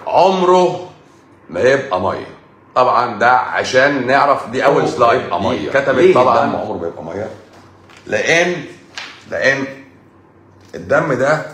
عمره ما يبقى ميه طبعا ده عشان نعرف دي اول سلايد يبقى دي ميه كتبت ليه طبعا الدم عمره ما يبقى ميه لان لان الدم ده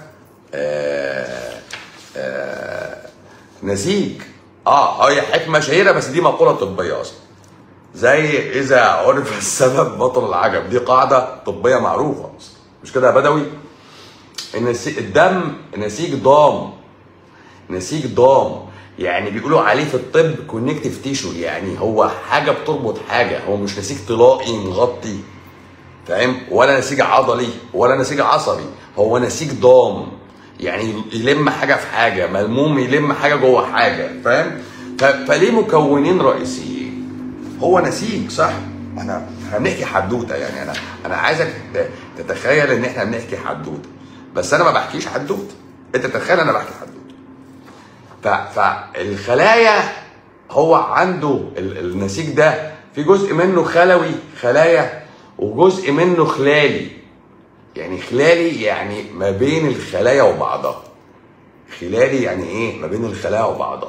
آه آه نسيج اه هي حكمه شهيره بس دي مقوله طبيه اصلا زي اذا عرف السبب بطل العجب دي قاعده طبيه معروفه اصلا مش كده يا بدوي النسي... الدم نسيج ضام نسيج ضام يعني بيقولوا عليه في الطب كونكتيف تيشو يعني هو حاجه بتربط حاجه هو مش نسيج طلائي مغطي فاهم ولا نسيج عضلي ولا نسيج عصبي هو نسيج ضام يعني يلم حاجه في حاجه ملموم يلم حاجه جوه حاجه فاهم ف... فليه مكونين رئيسيين هو نسيج صح احنا احنا بنحكي حدوته يعني انا انا عايزك ت- تتخيل ان احنا بنحكي حدوته بس انا ما بحكيش حدوته انت تتخيل انا بحكي حدوته ف... فالخلايا هو عنده ال- النسيج ده في جزء منه خلوي خلايا وجزء منه خلالي يعني خلالي يعني ما بين الخلايا وبعضها خلالي يعني ايه ما بين الخلايا وبعضها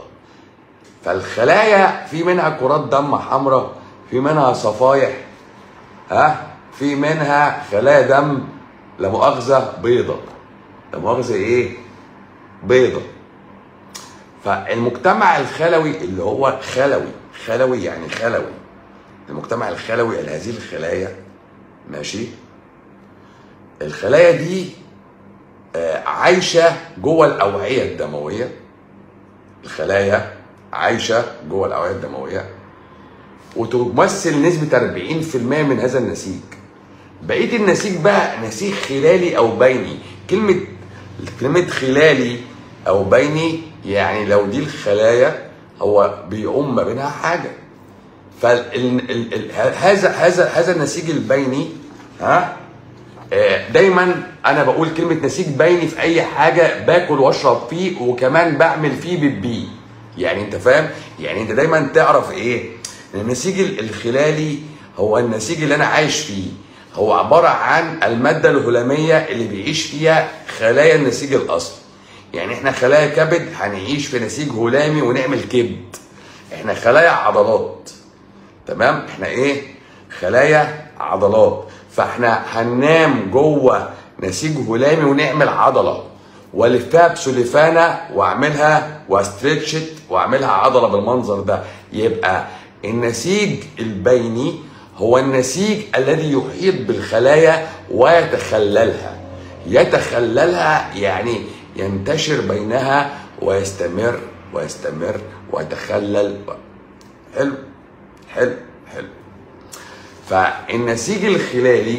فالخلايا في منها كرات دم حمراء في منها صفايح ها في منها خلايا دم لا مؤاخذه بيضه لا مؤاخذه ايه بيضه فالمجتمع الخلوي اللي هو خلوي خلوي يعني خلوي المجتمع الخلوي لهذه الخلايا ماشي الخلايا دي آه، عايشه جوه الاوعيه الدمويه الخلايا عايشه جوه الاوعيه الدمويه وتمثل نسبه 40% من هذا النسيج بقيه النسيج بقى نسيج خلالي او بيني كلمه كلمه خلالي او بيني يعني لو دي الخلايا هو بيقوم ما بينها حاجه فهذا هذا هذا النسيج البيني ها آه، دايما انا بقول كلمه نسيج بيني في اي حاجه باكل واشرب فيه وكمان بعمل فيه بالبي يعني انت فاهم يعني انت دايما تعرف ايه ان النسيج ال- الخلالي هو النسيج اللي انا عايش فيه هو عباره عن الماده الهلاميه اللي بيعيش فيها خلايا النسيج الاصلي يعني احنا خلايا كبد هنعيش في نسيج هلامي ونعمل كبد احنا خلايا عضلات تمام احنا ايه خلايا عضلات فاحنا هننام جوه نسيج هلامي ونعمل عضله والفها بسلفانه واعملها واستريتشت واعملها عضله بالمنظر ده يبقى النسيج البيني هو النسيج الذي يحيط بالخلايا ويتخللها يتخللها يعني ينتشر بينها ويستمر ويستمر ويتخلل حلو حلو حلو فالنسيج الخلالي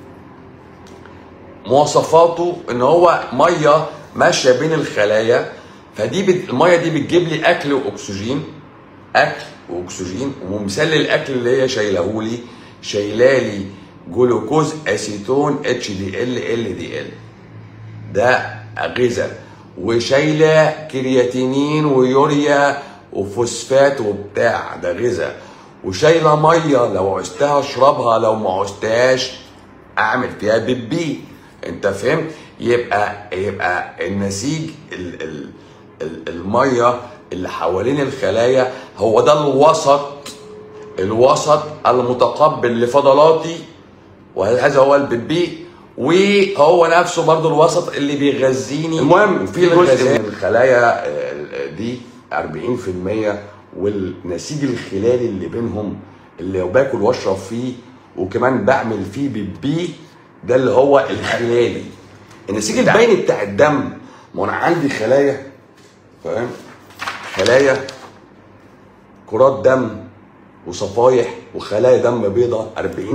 مواصفاته ان هو ميه ماشيه بين الخلايا فدي بت... الميه دي بتجيب لي اكل واكسجين اكل واكسجين ومثال الاكل اللي هي شايلهولي شايلالي جلوكوز اسيتون اتش دي ال ال دي ال ده غذاء وشايله كرياتينين ويوريا وفوسفات وبتاع ده غذاء وشايله ميه لو عوزتها اشربها لو ما عوزتهاش اعمل فيها بيبي انت فهمت يبقى يبقى النسيج ال ال ال الميه اللي حوالين الخلايا هو ده الوسط الوسط المتقبل لفضلاتي وهذا هو البيبي وهو نفسه برضو الوسط اللي بيغذيني المهم في جزء من الخلايا آه، دي 40% والنسيج الخلالي اللي بينهم اللي باكل واشرب فيه وكمان بعمل فيه بيبي ده اللي هو الخلالي النسيج البيني بتاع الدم ما انا عندي خلايا فاهم خلايا كرات دم وصفايح وخلايا دم بيضاء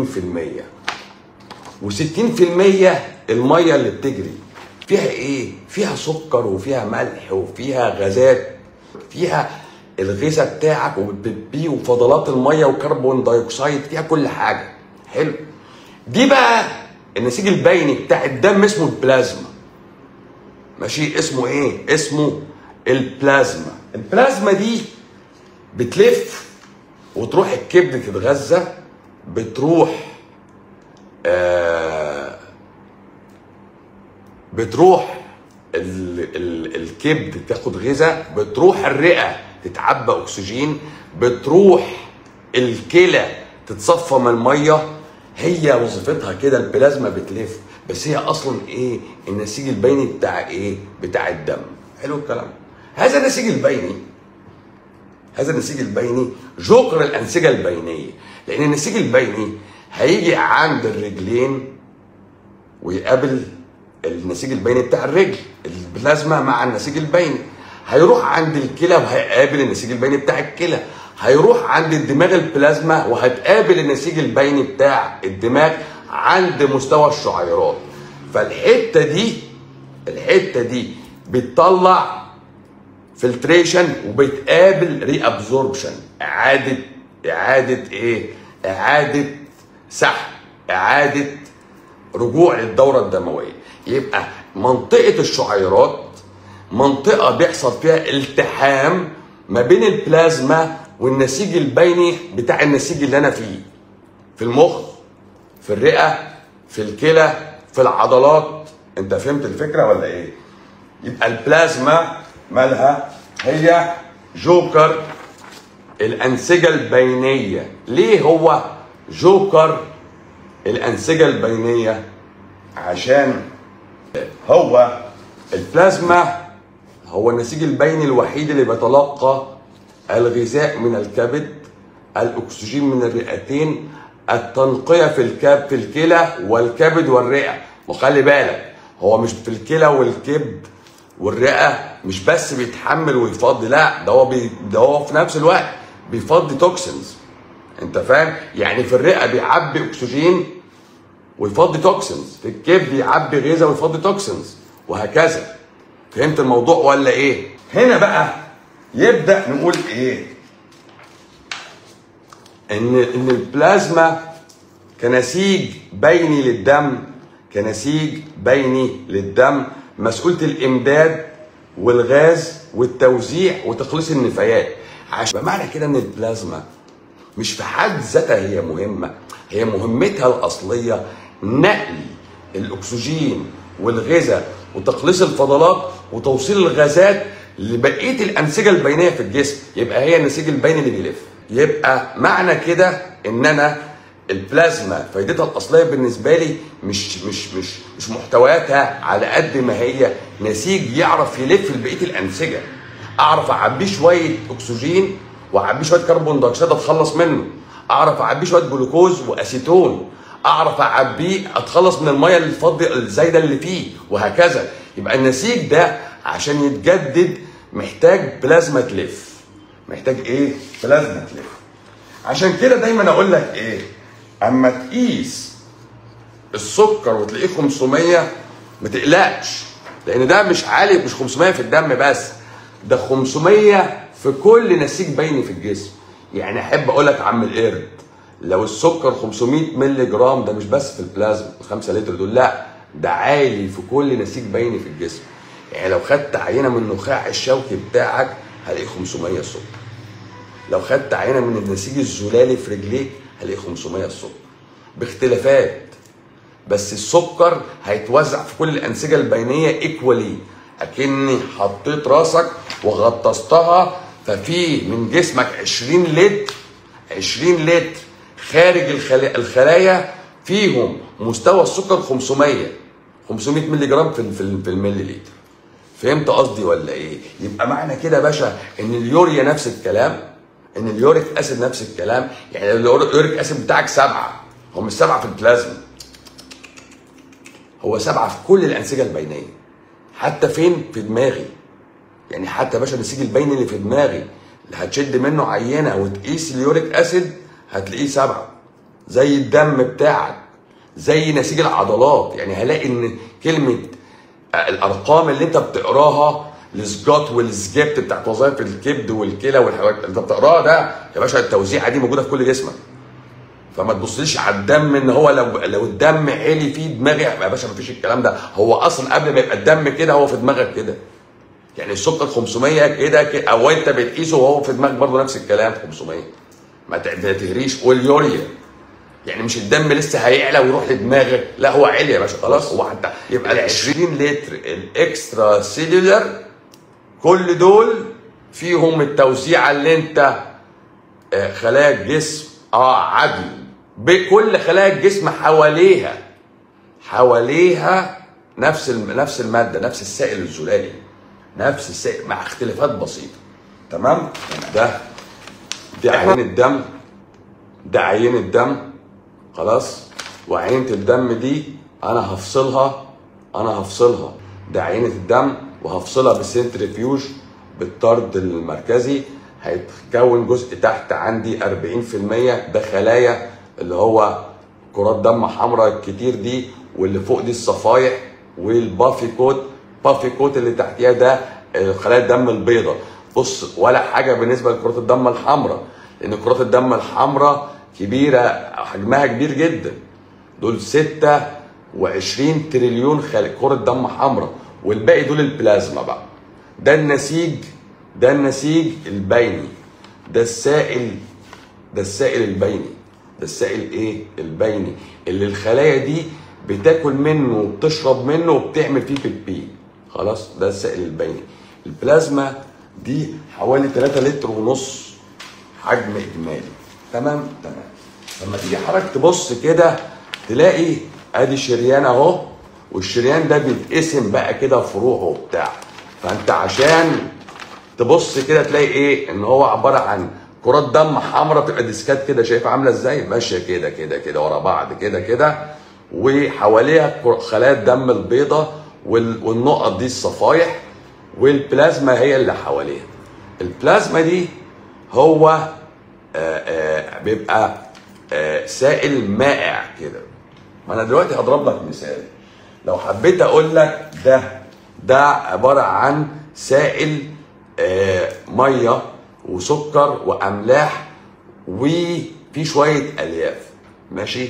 40% و60% الميه اللي بتجري فيها ايه؟ فيها سكر وفيها ملح وفيها غازات فيها الغذاء بتاعك وبتبيه وفضلات الميه وكربون دايوكسيد فيها كل حاجه حلو دي بقى النسيج البيني بتاع الدم اسمه البلازما ماشي اسمه ايه اسمه البلازما البلازما دي بتلف وتروح الكبد تتغذى بتروح آه بتروح ال ال الكبد تاخد غذاء بتروح الرئه تتعبى اكسجين بتروح الكلى تتصفى من الميه هي وظيفتها كده البلازما بتلف بس هي اصلا ايه النسيج البيني بتاع ايه بتاع الدم حلو الكلام هذا النسيج البيني هذا النسيج البيني جوكر الانسجه البينيه لان النسيج البيني هيجي عند الرجلين ويقابل النسيج البيني بتاع الرجل البلازما مع النسيج البيني هيروح عند الكلى وهيقابل النسيج البيني بتاع الكلى هيروح عند الدماغ البلازما وهتقابل النسيج البيني بتاع الدماغ عند مستوى الشعيرات فالحته دي الحته دي بتطلع فلتريشن وبتقابل ري ابزوربشن اعاده اعاده ايه اعاده سحب اعاده رجوع للدوره الدمويه يبقى منطقه الشعيرات منطقه بيحصل فيها التحام ما بين البلازما والنسيج البيني بتاع النسيج اللي انا فيه في المخ في الرئه في الكلى في العضلات انت فهمت الفكره ولا ايه يبقى البلازما مالها هي جوكر الانسجه البينيه ليه هو جوكر الانسجه البينيه عشان هو البلازما هو النسيج البيني الوحيد اللي بيتلقى الغذاء من الكبد الاكسجين من الرئتين التنقيه في الكب في الكلى والكبد والرئه وخلي بالك هو مش في الكلى والكبد والرئه مش بس بيتحمل ويفضي لا ده هو بي ده هو في نفس الوقت بيفضي توكسينز انت فاهم يعني في الرئه بيعبي اكسجين ويفضي توكسينز في الكبد يعبي غذاء ويفضي توكسينز وهكذا فهمت الموضوع ولا ايه هنا بقى يبدا نقول ايه ان ان البلازما كنسيج بيني للدم كنسيج بيني للدم مسؤولة الإمداد والغاز والتوزيع وتخليص النفايات عشان بمعنى كده إن البلازما مش في حد ذاتها هي مهمة هي مهمتها الأصلية نقل الأكسجين والغذاء وتخليص الفضلات وتوصيل الغازات لبقية الأنسجة البينية في الجسم يبقى هي النسيج البيني اللي بيلف يبقى معنى كده إن أنا البلازما فايدتها الاصليه بالنسبه لي مش مش مش مش محتوياتها على قد ما هي نسيج يعرف يلف لبقيه الانسجه اعرف اعبيه شويه اكسجين واعبيه شويه كربون دايوكسيد اتخلص منه اعرف اعبيه شويه جلوكوز واسيتون اعرف اعبيه اتخلص من الميه الفاضيه الزايده اللي فيه وهكذا يبقى النسيج ده عشان يتجدد محتاج بلازما تلف محتاج ايه بلازما تلف عشان كده دايما اقول لك ايه اما تقيس السكر وتلاقيه 500 ما تقلقش لان ده مش عالي مش 500 في الدم بس ده 500 في كل نسيج بيني في الجسم يعني احب اقول لك عم القرد لو السكر 500 مللي جرام ده مش بس في البلازما 5 لتر دول لا ده عالي في كل نسيج بيني في الجسم يعني لو خدت عينه من النخاع الشوكي بتاعك هلاقي 500 السكر لو خدت عينه من النسيج الزلالي في رجليك هلاقي 500 السكر باختلافات بس السكر هيتوزع في كل الانسجه البينيه ايكوالي اكني حطيت راسك وغطستها ففي من جسمك 20 لتر 20 لتر خارج الخلا- الخلايا فيهم مستوى السكر 500 500 مللي جرام في في في الملي لتر فهمت قصدي ولا ايه؟ يبقى معنى كده يا باشا ان اليوريا نفس الكلام ان اليوريك اسيد نفس الكلام يعني اليوريك اسيد بتاعك سبعه هو مش سبعه في البلازما هو سبعه في كل الانسجه البينيه حتى فين؟ في دماغي يعني حتى يا باشا النسيج البيني اللي في دماغي اللي هتشد منه عينه وتقيس اليوريك اسيد هتلاقيه سبعه زي الدم بتاعك زي نسيج العضلات يعني هلاقي ان كلمه الارقام اللي انت بتقراها السجات والسجبت بتاعت وظائف الكبد والكلى والحاجات انت بتقراها ده يا باشا التوزيعه دي موجوده في كل جسمك فما تبصليش على الدم ان هو لو لو الدم عالي فيه دماغي يا باشا مفيش الكلام ده هو اصلا قبل ما يبقى الدم كده هو في دماغك كده يعني السكر 500 كده كده او انت بتقيسه وهو في دماغك برضه نفس الكلام 500 ما ت- ما تهريش واليوريا يعني مش الدم لسه هيعلى ويروح لدماغك لا هو عالي يا باشا خلاص هو حتى يبقى ال 20 لتر الاكسترا سيلولر كل دول فيهم التوزيعه اللي انت آه، خلايا الجسم اه عدل بكل خلايا الجسم حواليها حواليها نفس الم... نفس الماده نفس السائل الزلالي نفس السائل مع اختلافات بسيطه تمام ده ده عين الدم ده عين الدم خلاص وعينة الدم دي انا هفصلها انا هفصلها ده عينة الدم وهفصلها بالسنترفيوج بالطرد المركزي هيتكون جزء تحت عندي 40% ده خلايا اللي هو كرات دم حمراء الكتير دي واللي فوق دي الصفايح والبافي كوت بافي كوت اللي تحتيها ده خلايا الدم البيضاء بص ولا حاجه بالنسبه لكرات الدم الحمراء لان كرات الدم الحمراء كبيره حجمها كبير جدا دول 26 تريليون خل- كرة دم حمراء والباقي دول البلازما بقى ده النسيج ده النسيج البيني ده السائل ده السائل البيني ده السائل ايه البيني اللي الخلايا دي بتاكل منه وبتشرب منه وبتعمل فيه بيبي خلاص ده السائل البيني البلازما دي حوالي 3 لتر ونص حجم اجمالي تمام تمام لما تيجي حضرتك تبص كده تلاقي ادي شريان اهو والشريان ده بيتقسم بقى كده فروعه وبتاع فانت عشان تبص كده تلاقي ايه ان هو عباره عن كرات دم حمراء بتبقى ديسكات كده شايف عامله ازاي ماشيه كده كده كده ورا بعض كده كده وحواليها كر- خلايا الدم البيضاء وال- والنقط دي الصفايح والبلازما هي اللي حواليها البلازما دي هو آه، آه، بيبقى آه، سائل مائع كده ما انا دلوقتي هضرب لك مثال لو حبيت اقول لك ده ده عباره عن سائل آه، ميه وسكر واملاح وفي شويه الياف ماشي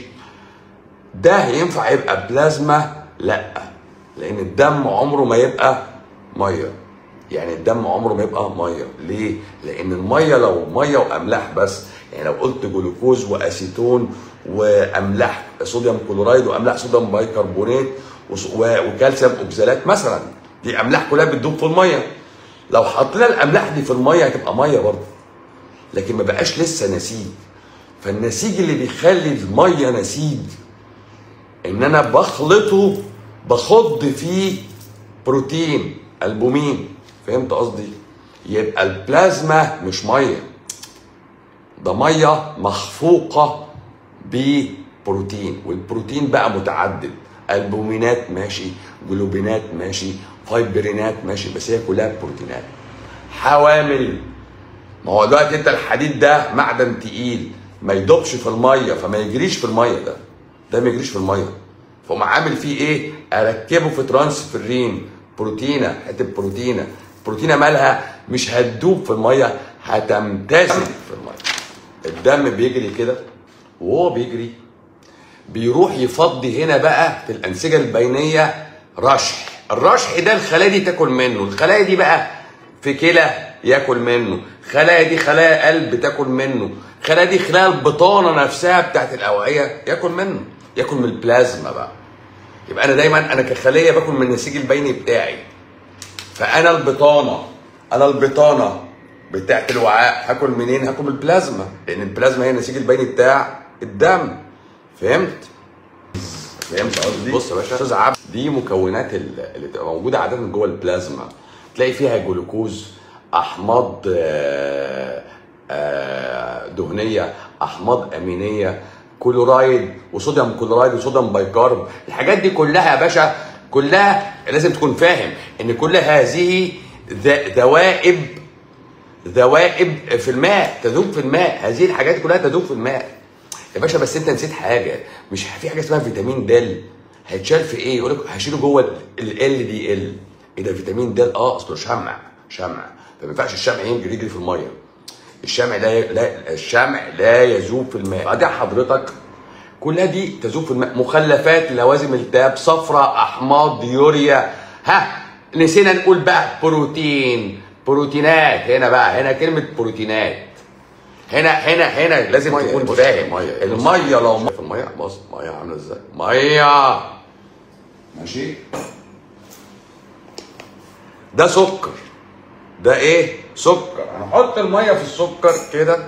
ده ينفع يبقى بلازما لا لان الدم عمره ما يبقى ميه يعني الدم عمره ما يبقى ميه ليه لان الميه لو ميه واملاح بس يعني لو قلت جلوكوز واسيتون واملاح صوديوم كلورايد واملاح صوديوم بايكربونات وص- و- وكالسيوم اوكزالات مثلا دي املاح كلها بتدوب في الميه لو حطينا الاملاح دي في الميه هتبقى ميه برضه لكن ما بقاش لسه نسيج فالنسيج اللي بيخلي الميه نسيج ان انا بخلطه بخض فيه بروتين البومين فهمت قصدي يبقى البلازما مش ميه ده ميه مخفوقه ببروتين والبروتين بقى متعدد البومينات ماشي جلوبينات ماشي فايبرينات ماشي بس هي كلها بروتينات حوامل ما هو دلوقتي انت الحديد ده معدن تقيل ما يدوبش في الميه فما يجريش في الميه ده ده ما يجريش في الميه فقوم عامل فيه ايه اركبه في ترانسفيرين بروتينه حته بروتينه بروتينه مالها مش هتدوب في الميه هتمتزج في الميه الدم بيجري كده وهو بيجري بيروح يفضي هنا بقى في الانسجه البينيه رشح الرشح ده الخلايا دي تاكل منه الخلايا دي بقى في كلى ياكل منه خلايا دي خلايا قلب تاكل منه خلايا دي خلايا البطانه نفسها بتاعت الاوعيه ياكل منه ياكل من البلازما بقى يبقى انا دايما انا كخليه باكل من النسيج البيني بتاعي فانا البطانه انا البطانه بتاعت الوعاء هاكل منين هاكل من البلازما لان البلازما هي النسيج البيني بتاع الدم فهمت فهمت قصدي بص يا باشا استاذ عبد دي مكونات ال- اللي بتبقى موجوده عاده جوه البلازما تلاقي فيها جلوكوز احماض آه، آه، دهنيه احماض امينيه كلورايد وصوديوم كلورايد وصوديوم بايكارب الحاجات دي كلها يا باشا كلها لازم تكون فاهم ان كل هذه ذ- ذوائب ذوائب في الماء تذوب في الماء هذه الحاجات كلها تذوب في الماء يا باشا بس انت نسيت حاجه مش في حاجه اسمها فيتامين د هيتشال في ايه يقول لك هشيله جوه ال ال دي ال ايه ده فيتامين د اه اصله شمع شمع فما ينفعش الشمع يجري يجري في الميه الشمع لا, ي... لا الشمع لا يذوب في الماء بعدين حضرتك كلها دي تذوب في الماء مخلفات لوازم التهاب صفراء احماض يوريا ها نسينا نقول بقى بروتين بروتينات هنا بقى هنا كلمه بروتينات هنا هنا هنا لازم مية، تكون بص، فاهم مية، بص. الميه لو م- في الميه بص الميه عامله ازاي ميه ماشي ده سكر ده ايه سكر هنحط الميه في السكر كده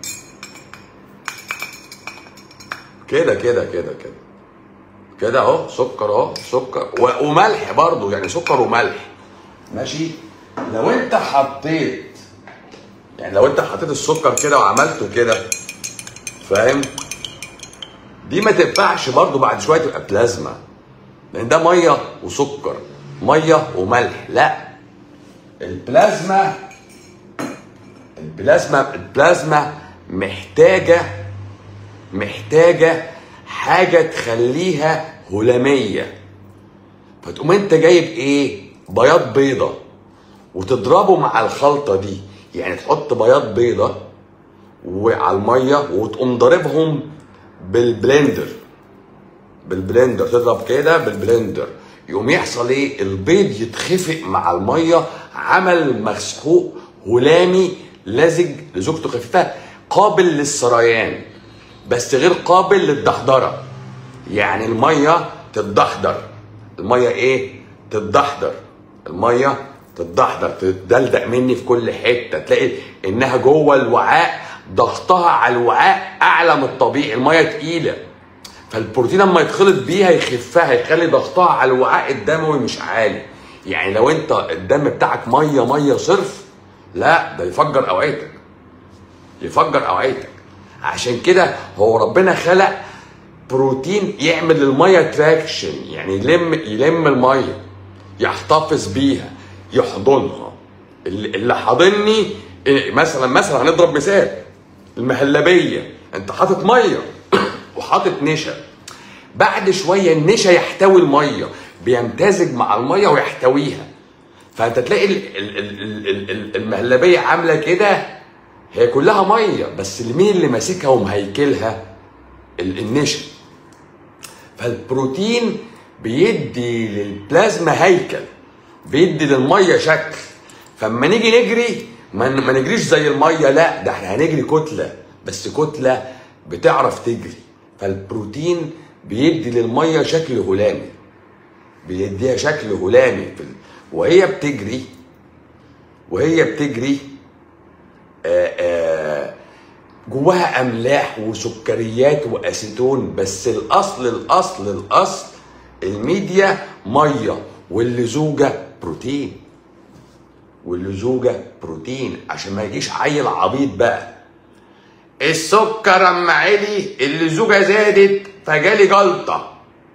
كده كده كده كده كده اهو سكر اهو سكر و- وملح برضو يعني سكر وملح ماشي لو انت حطيت يعني لو انت حطيت السكر كده وعملته كده فاهم دي ما تنفعش برضو بعد شويه تبقى بلازما لان ده ميه وسكر ميه وملح لا البلازما البلازما البلازما محتاجه محتاجه حاجه تخليها هلاميه فتقوم انت جايب ايه بياض بيضه وتضربه مع الخلطه دي يعني تحط بياض بيضه وعلى الميه وتقوم ضاربهم بالبلندر بالبلندر تضرب كده بالبلندر يقوم يحصل ايه البيض يتخفق مع الميه عمل مسحوق هلامي لزج لزوجته خفيفه قابل للسريان بس غير قابل للدحضره يعني الميه تتدحضر الميه ايه تتدحضر الميه تتدحضر تدلدق مني في كل حته تلاقي انها جوه الوعاء ضغطها على الوعاء اعلى من الطبيعي الميه تقيله فالبروتين لما يتخلط بيها يخفها يخلي ضغطها على الوعاء الدموي مش عالي يعني لو انت الدم بتاعك ميه ميه صرف لا ده يفجر اوعيتك يفجر اوعيتك عشان كده هو ربنا خلق بروتين يعمل للميه تراكشن يعني يلم يلم الميه يحتفظ بيها يحضنها اللي اللي حاضني إيه، مثلا مثلا هنضرب مثال المهلبيه انت حاطط ميه وحاطط نشا بعد شويه النشا يحتوي الميه بيمتزج مع الميه ويحتويها فانت تلاقي ال- ال- ال- ال- ال- المهلبيه عامله كده هي كلها ميه بس اللي مين اللي ماسكها ومهيكلها ال- النشا فالبروتين بيدي للبلازما هيكل بيدي للميه شكل فاما نيجي نجري ما ما نجريش زي الميه لا ده احنا هنجري كتله بس كتله بتعرف تجري فالبروتين بيدي للميه شكل هلامي بيديها شكل هلامي في ال... وهي بتجري وهي بتجري آآ آآ جواها املاح وسكريات واسيتون بس الاصل الاصل الاصل الميديا ميه واللزوجه بروتين واللزوجه بروتين عشان ما يجيش عيل عبيط بقى السكر اما علي اللزوجه زادت فجالي جلطه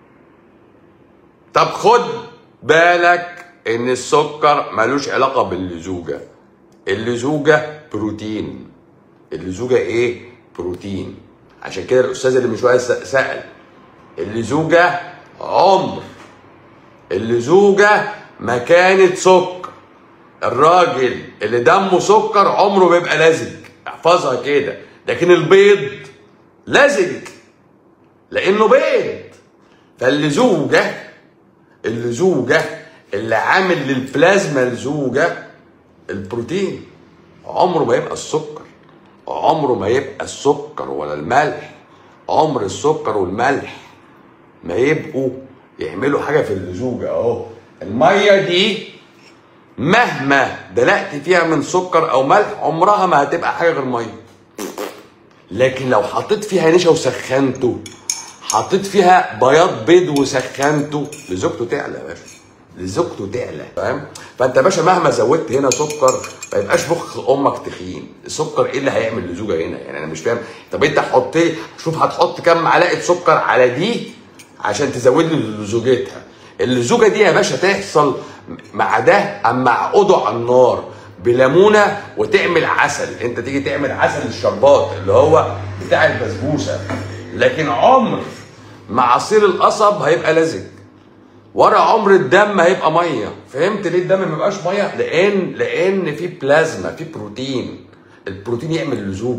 طب خد بالك ان السكر ملوش علاقه باللزوجه اللزوجه بروتين اللزوجه ايه بروتين عشان كده الاستاذ اللي من شويه س- سال اللزوجه عمر اللزوجه مكانه سكر الراجل اللي دمه سكر عمره بيبقى لزج احفظها كده لكن البيض لزج لانه بيض فاللزوجه اللزوجه اللي عامل للبلازما لزوجه البروتين عمره ما يبقى السكر عمره ما يبقى السكر ولا الملح عمر السكر والملح ما يبقوا يعملوا حاجه في اللزوجه اهو الميه دي مهما دلقت فيها من سكر او ملح عمرها ما هتبقى حاجه غير ميه لكن لو حطيت فيها نشا وسخنته حطيت فيها بياض بيض وسخنته لزوجته تعلى يا باشا لزوجته تعلى فاهم فانت يا باشا مهما زودت هنا سكر ما يبقاش مخ امك تخين السكر ايه اللي هيعمل لزوجه هنا يعني انا مش فاهم طب انت حط ايه شوف هتحط كام معلقه سكر على دي عشان تزود لي لزوجتها اللزوجه دي يا باشا تحصل مع ده اما عقده على النار بليمونه وتعمل عسل انت تيجي تعمل عسل الشربات اللي هو بتاع البسبوسه لكن عمر مع عصير القصب هيبقى لزج ورا عمر الدم هيبقى ميه فهمت ليه الدم ما بيبقاش ميه لان لان في بلازما في بروتين البروتين يعمل لزوجه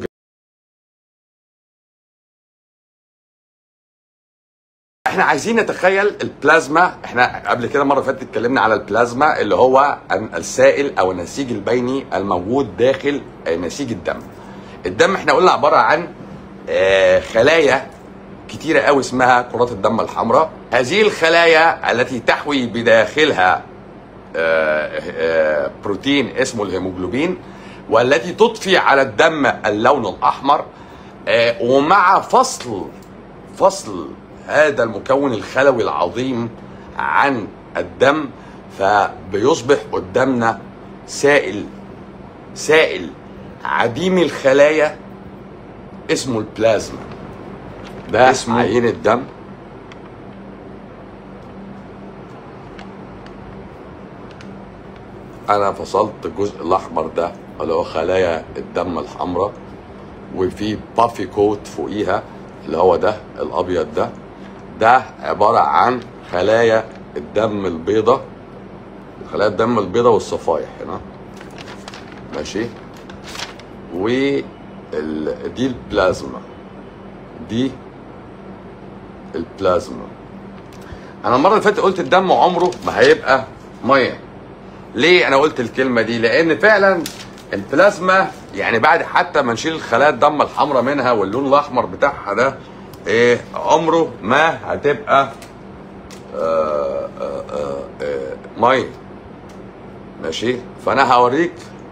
احنا عايزين نتخيل البلازما احنا قبل كده مره فاتت اتكلمنا على البلازما اللي هو السائل او النسيج البيني الموجود داخل نسيج الدم الدم احنا قلنا عباره عن آه، خلايا كتيره قوي اسمها كرات الدم الحمراء هذه الخلايا التي تحوي بداخلها آه، آه، بروتين اسمه الهيموجلوبين والتي تضفي على الدم اللون الاحمر آه، ومع فصل فصل هذا المكون الخلوي العظيم عن الدم فبيصبح قدامنا سائل سائل عديم الخلايا اسمه البلازما ده اسمه عين الدم انا فصلت الجزء الاحمر ده اللي هو خلايا الدم الحمراء وفي بافي كوت فوقيها اللي هو ده الابيض ده ده عباره عن خلايا الدم البيضاء خلايا الدم البيضاء والصفائح هنا ماشي و ال- دي البلازما دي البلازما انا المره اللي فاتت قلت الدم عمره ما هيبقى ميه ليه انا قلت الكلمه دي لان فعلا البلازما يعني بعد حتى ما نشيل خلايا الدم الحمراء منها واللون الاحمر بتاعها ده ايه عمره ما هتبقى آه آه آه آه ميه ماشي فانا هوريك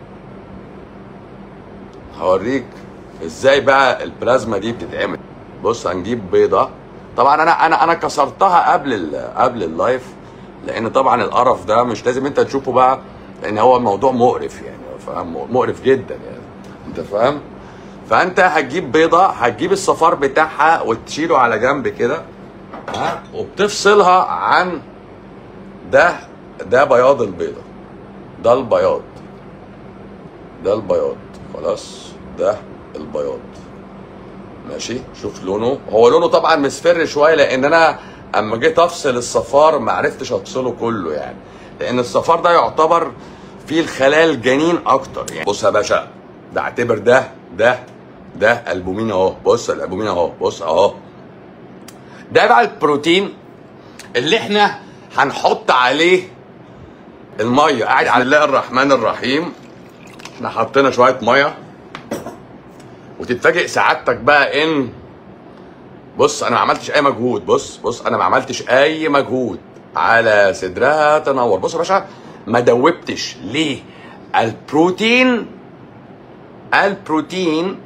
هوريك ازاي بقى البلازما دي بتتعمل بص هنجيب بيضه طبعا انا انا انا كسرتها قبل ال قبل اللايف لان طبعا القرف ده مش لازم انت تشوفه بقى لان هو الموضوع مقرف يعني فاهم مقرف جدا يعني انت فاهم فانت هتجيب بيضه هتجيب الصفار بتاعها وتشيله على جنب كده ها وبتفصلها عن ده ده بياض البيضه ده البياض ده البياض خلاص ده البياض ماشي شوف لونه هو لونه طبعا مصفر شويه لان انا اما جيت افصل الصفار ما عرفتش افصله كله يعني لان الصفار ده يعتبر فيه الخلايا الجنين اكتر يعني بص يا باشا ده اعتبر ده ده ده البومين اهو بص الالبومين اهو بص اهو ده بقى البروتين اللي احنا هنحط عليه الميه قاعد على الله الرحمن الرحيم احنا حطينا شويه ميه وتتفاجئ سعادتك بقى ان بص انا ما عملتش اي مجهود بص بص انا ما عملتش اي مجهود على صدرها تنور بص يا باشا ما دوبتش ليه البروتين البروتين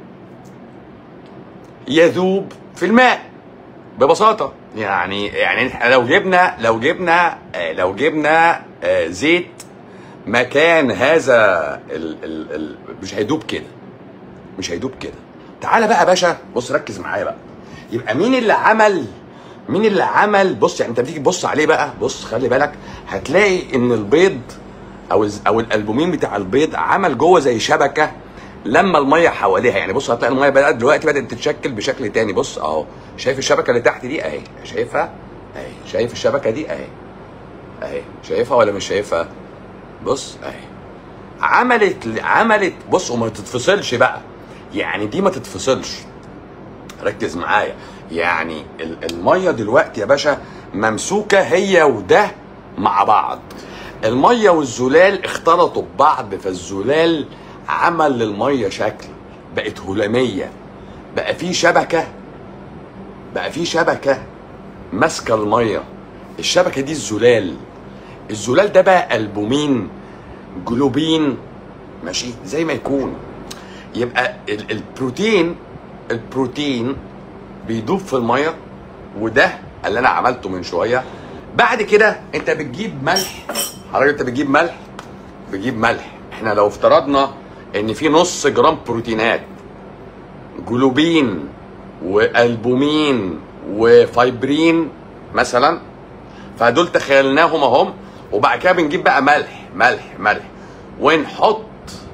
يذوب في الماء ببساطه يعني يعني إحنا لو جبنا لو جبنا آه، لو جبنا آه، زيت مكان هذا ال ال ال مش هيدوب كده مش هيدوب كده تعالى بقى يا باشا بص ركز معايا بقى يبقى مين اللي عمل مين اللي عمل بص يعني انت بتيجي تبص عليه بقى بص خلي بالك هتلاقي ان البيض او الز- او الالبومين بتاع البيض عمل جوه زي شبكه لما الميه حواليها يعني بص هتلاقي الميه بدات دلوقتي بدات تتشكل بشكل تاني بص اهو شايف الشبكه اللي تحت دي اهي شايفها اهي شايف الشبكه دي اهي اهي شايفها ولا مش شايفها بص اهي عملت عملت بص وما تتفصلش بقى يعني دي ما تتفصلش ركز معايا يعني ال- الميه دلوقتي يا باشا ممسوكه هي وده مع بعض الميه والزلال اختلطوا ببعض فالزلال عمل للميه شكل بقت هلاميه بقى في شبكه بقى في شبكه ماسكه الميه الشبكه دي الزلال الزلال ده بقى البومين جلوبين ماشي زي ما يكون يبقى ال- البروتين البروتين بيدوب في الميه وده اللي انا عملته من شويه بعد كده انت بتجيب ملح حضرتك انت بتجيب ملح بتجيب ملح احنا لو افترضنا ان في نص جرام بروتينات جلوبين والبومين وفايبرين مثلا فدول تخيلناهم اهم وبعد كده بنجيب بقى ملح ملح ملح ونحط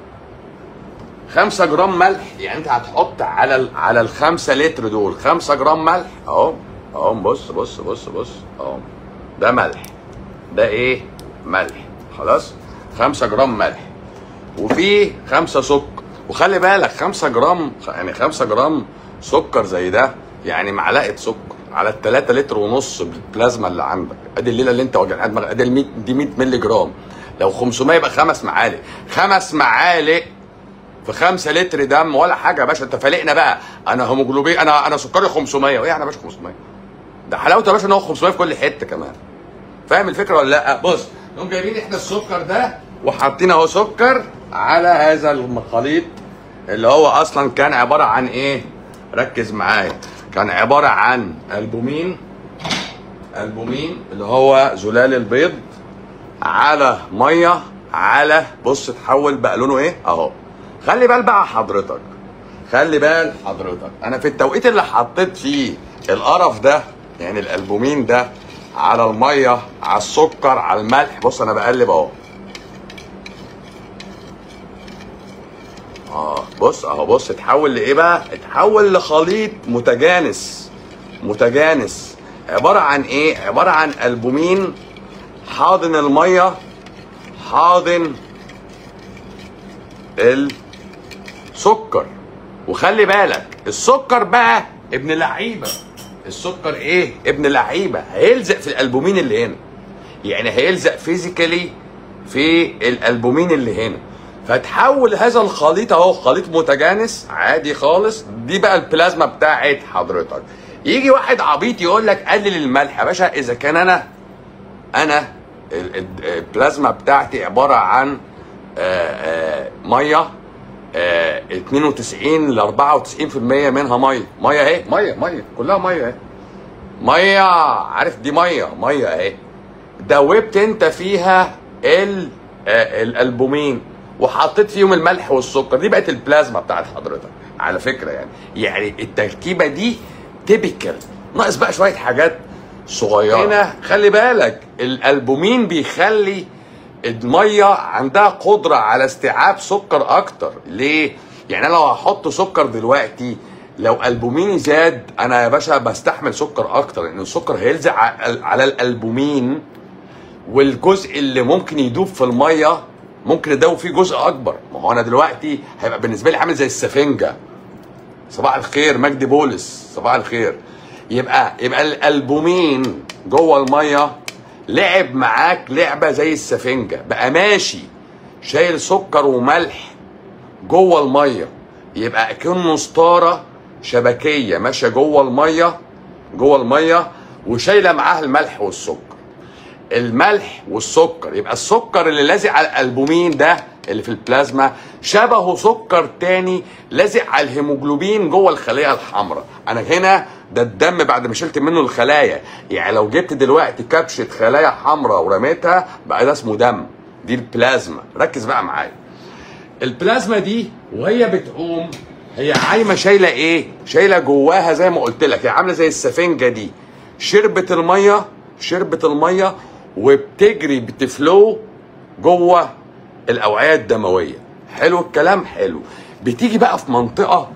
خمسة جرام ملح يعني انت هتحط على ال... على الخمسة لتر دول خمسة جرام ملح اهو اهو بص بص بص بص اهو ده ملح ده ايه ملح خلاص خمسة جرام ملح وفي خمسة سكر وخلي بالك خمسة جرام يعني خمسة جرام سكر زي ده يعني معلقة سكر على التلاتة لتر ونص بالبلازما اللي عندك ادي الليله اللي انت وجعان دماغك ادي ال 100 دي 100 مللي جرام لو 500 يبقى خمس معالق خمس معالق في 5 لتر دم ولا حاجه يا باشا انت فالقنا بقى انا هيموجلوبين انا انا سكري 500 وايه يعني يا باشا 500 ده حلاوته يا باشا ان هو 500 في كل حته كمان فاهم الفكره ولا لا بص نقوم جايبين احنا السكر ده وحاطين اهو سكر على هذا الخليط اللي هو اصلا كان عباره عن ايه ركز معايا كان عباره عن البومين البومين اللي هو زلال البيض على ميه على بص اتحول بقى لونه ايه اهو خلي بال بقى حضرتك خلي بال حضرتك انا في التوقيت اللي حطيت فيه القرف ده يعني الالبومين ده على الميه على السكر على الملح بص انا بقلب اهو اه بص اهو بص اتحول لايه بقى اتحول لخليط متجانس متجانس عباره عن ايه عباره عن البومين حاضن الميه حاضن السكر وخلي بالك السكر بقى ابن لعيبه السكر ايه ابن لعيبه هيلزق في الالبومين اللي هنا يعني هيلزق فيزيكالي في الالبومين اللي هنا فتحول هذا الخليط اهو خليط متجانس عادي خالص دي بقى البلازما بتاعت حضرتك يجي واحد عبيط يقول لك قلل الملح يا باشا اذا كان انا انا ال- ال- البلازما بتاعتي عباره عن آه، آه، ميه آه، 92 ل 94% منها ميه ميه اهي ميه ميه كلها ميه اهي ميه عارف دي ميه ميه اهي دوبت انت فيها ال آه، الالبومين وحطيت فيهم الملح والسكر دي بقت البلازما بتاعت حضرتك على فكره يعني يعني التركيبه دي تيبيكال ناقص بقى شويه حاجات صغيره هنا خلي بالك الالبومين بيخلي الميه عندها قدره على استيعاب سكر اكتر ليه يعني انا لو هحط سكر دلوقتي لو البوميني زاد انا يا باشا بستحمل سكر اكتر لان السكر هيلزق ع- على الالبومين والجزء اللي ممكن يدوب في الميه ممكن يدوب فيه جزء اكبر ما هو انا دلوقتي هيبقى بالنسبه لي عامل زي السفنجه صباح الخير مجدي بولس صباح الخير يبقى يبقى الالبومين جوه الميه لعب معاك لعبه زي السفنجه بقى ماشي شايل سكر وملح جوه الميه يبقى كأنه ستاره شبكيه ماشيه جوه الميه جوه الميه وشايله معاها الملح والسكر الملح والسكر يبقى السكر اللي لازق على الالبومين ده اللي في البلازما شبهه سكر تاني لازق على الهيموجلوبين جوه الخليه الحمراء انا هنا ده الدم بعد ما شلت منه الخلايا يعني لو جبت دلوقتي كبشه خلايا حمراء ورميتها بقى ده اسمه دم دي البلازما ركز بقى معايا البلازما دي وهي بتقوم هي عايمه شايله ايه شايله جواها زي ما قلت لك هي عامله زي السفنجه دي شربت الميه شربت الميه وبتجري بتفلو جوه الاوعيه الدمويه حلو الكلام حلو بتيجي بقى في منطقه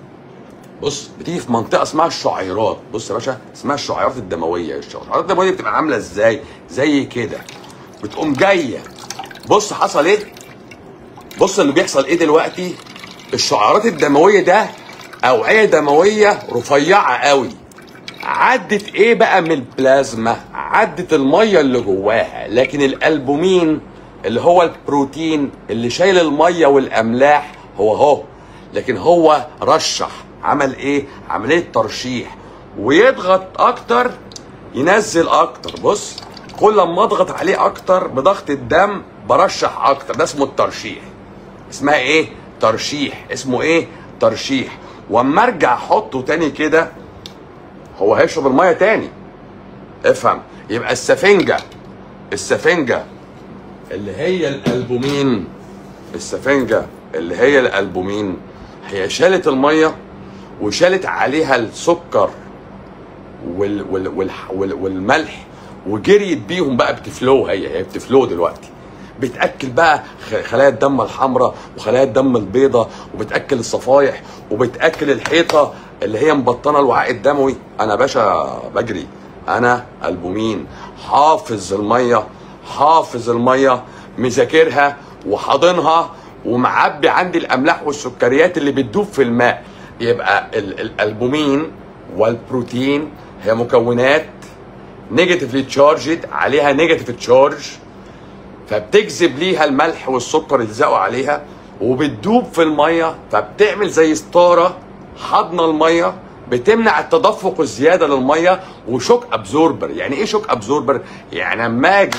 بص بتيجي في منطقه اسمها الشعيرات بص يا باشا اسمها الشعيرات الدمويه الشعيرات الدمويه بتبقى عامله ازاي زي كده بتقوم جايه بص حصل ايه بص اللي بيحصل ايه دلوقتي الشعيرات الدمويه ده اوعيه دمويه رفيعه قوي عدت ايه بقى من البلازما عدت الميه اللي جواها لكن الالبومين اللي هو البروتين اللي شايل الميه والاملاح هو هو لكن هو رشح عمل ايه عمليه ترشيح ويضغط اكتر ينزل اكتر بص كل ما اضغط عليه اكتر بضغط الدم برشح اكتر ده اسمه الترشيح اسمها ايه ترشيح اسمه ايه ترشيح واما ارجع احطه تاني كده هو هيشرب الميه تاني افهم يبقى السفنجه السفنجه اللي هي الالبومين السفنجه اللي هي الالبومين هي شالت الميه وشالت عليها السكر وال وال وال وال والملح وجريت بيهم بقى بتفلو هي هي بتفلو دلوقتي بتاكل بقى خ- خلايا الدم الحمراء وخلايا الدم البيضاء وبتاكل الصفايح وبتاكل الحيطه اللي هي مبطنه الوعاء الدموي انا باشا بجري انا البومين حافظ الميه حافظ الميه مذاكرها وحاضنها ومعبي عندي الاملاح والسكريات اللي بتدوب في الماء يبقى ال- الالبومين والبروتين هي مكونات نيجاتيفلي تشارجد عليها نيجاتيف تشارج فبتجذب ليها الملح والسكر يلزقوا عليها وبتدوب في الميه فبتعمل زي ستاره حضن الميه بتمنع التدفق الزياده للميه وشوك ابزوربر يعني ايه شوك ابزوربر يعني اما اجي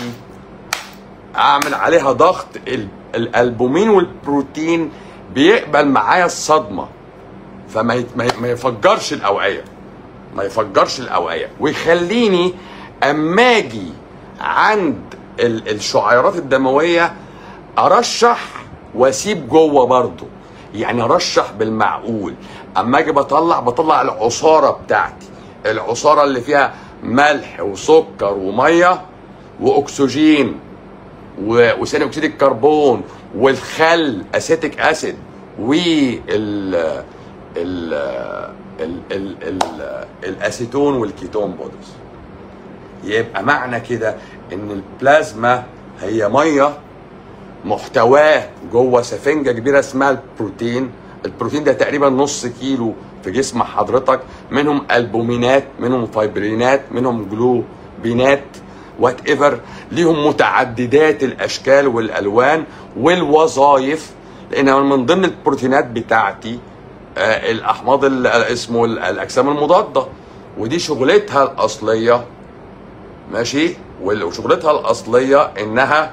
اعمل عليها ضغط ال- الالبومين والبروتين بيقبل معايا الصدمه فما يت- ما ي- ما يفجرش الاوعيه ما يفجرش الاوعيه ويخليني اما اجي عند ال- الشعيرات الدمويه ارشح واسيب جوه برضه يعني ارشح بالمعقول اما اجي بطلع بطلع العصاره بتاعتي العصاره اللي فيها ملح وسكر وميه واكسجين و- وثاني اكسيد الكربون والخل اسيتيك اسيد وال ال ال ال ال الاسيتون والكيتون بودز يبقى معنى كده ان البلازما هي ميه محتواه جوه سفنجه كبيره اسمها البروتين البروتين ده تقريبا نص كيلو في جسم حضرتك منهم البومينات منهم فايبرينات منهم جلوبينات وات ايفر ليهم متعددات الاشكال والالوان والوظائف لان من ضمن البروتينات بتاعتي آه، الاحماض ال- اسمه ال- الاجسام المضاده ودي شغلتها الاصليه ماشي وال- وشغلتها الاصليه انها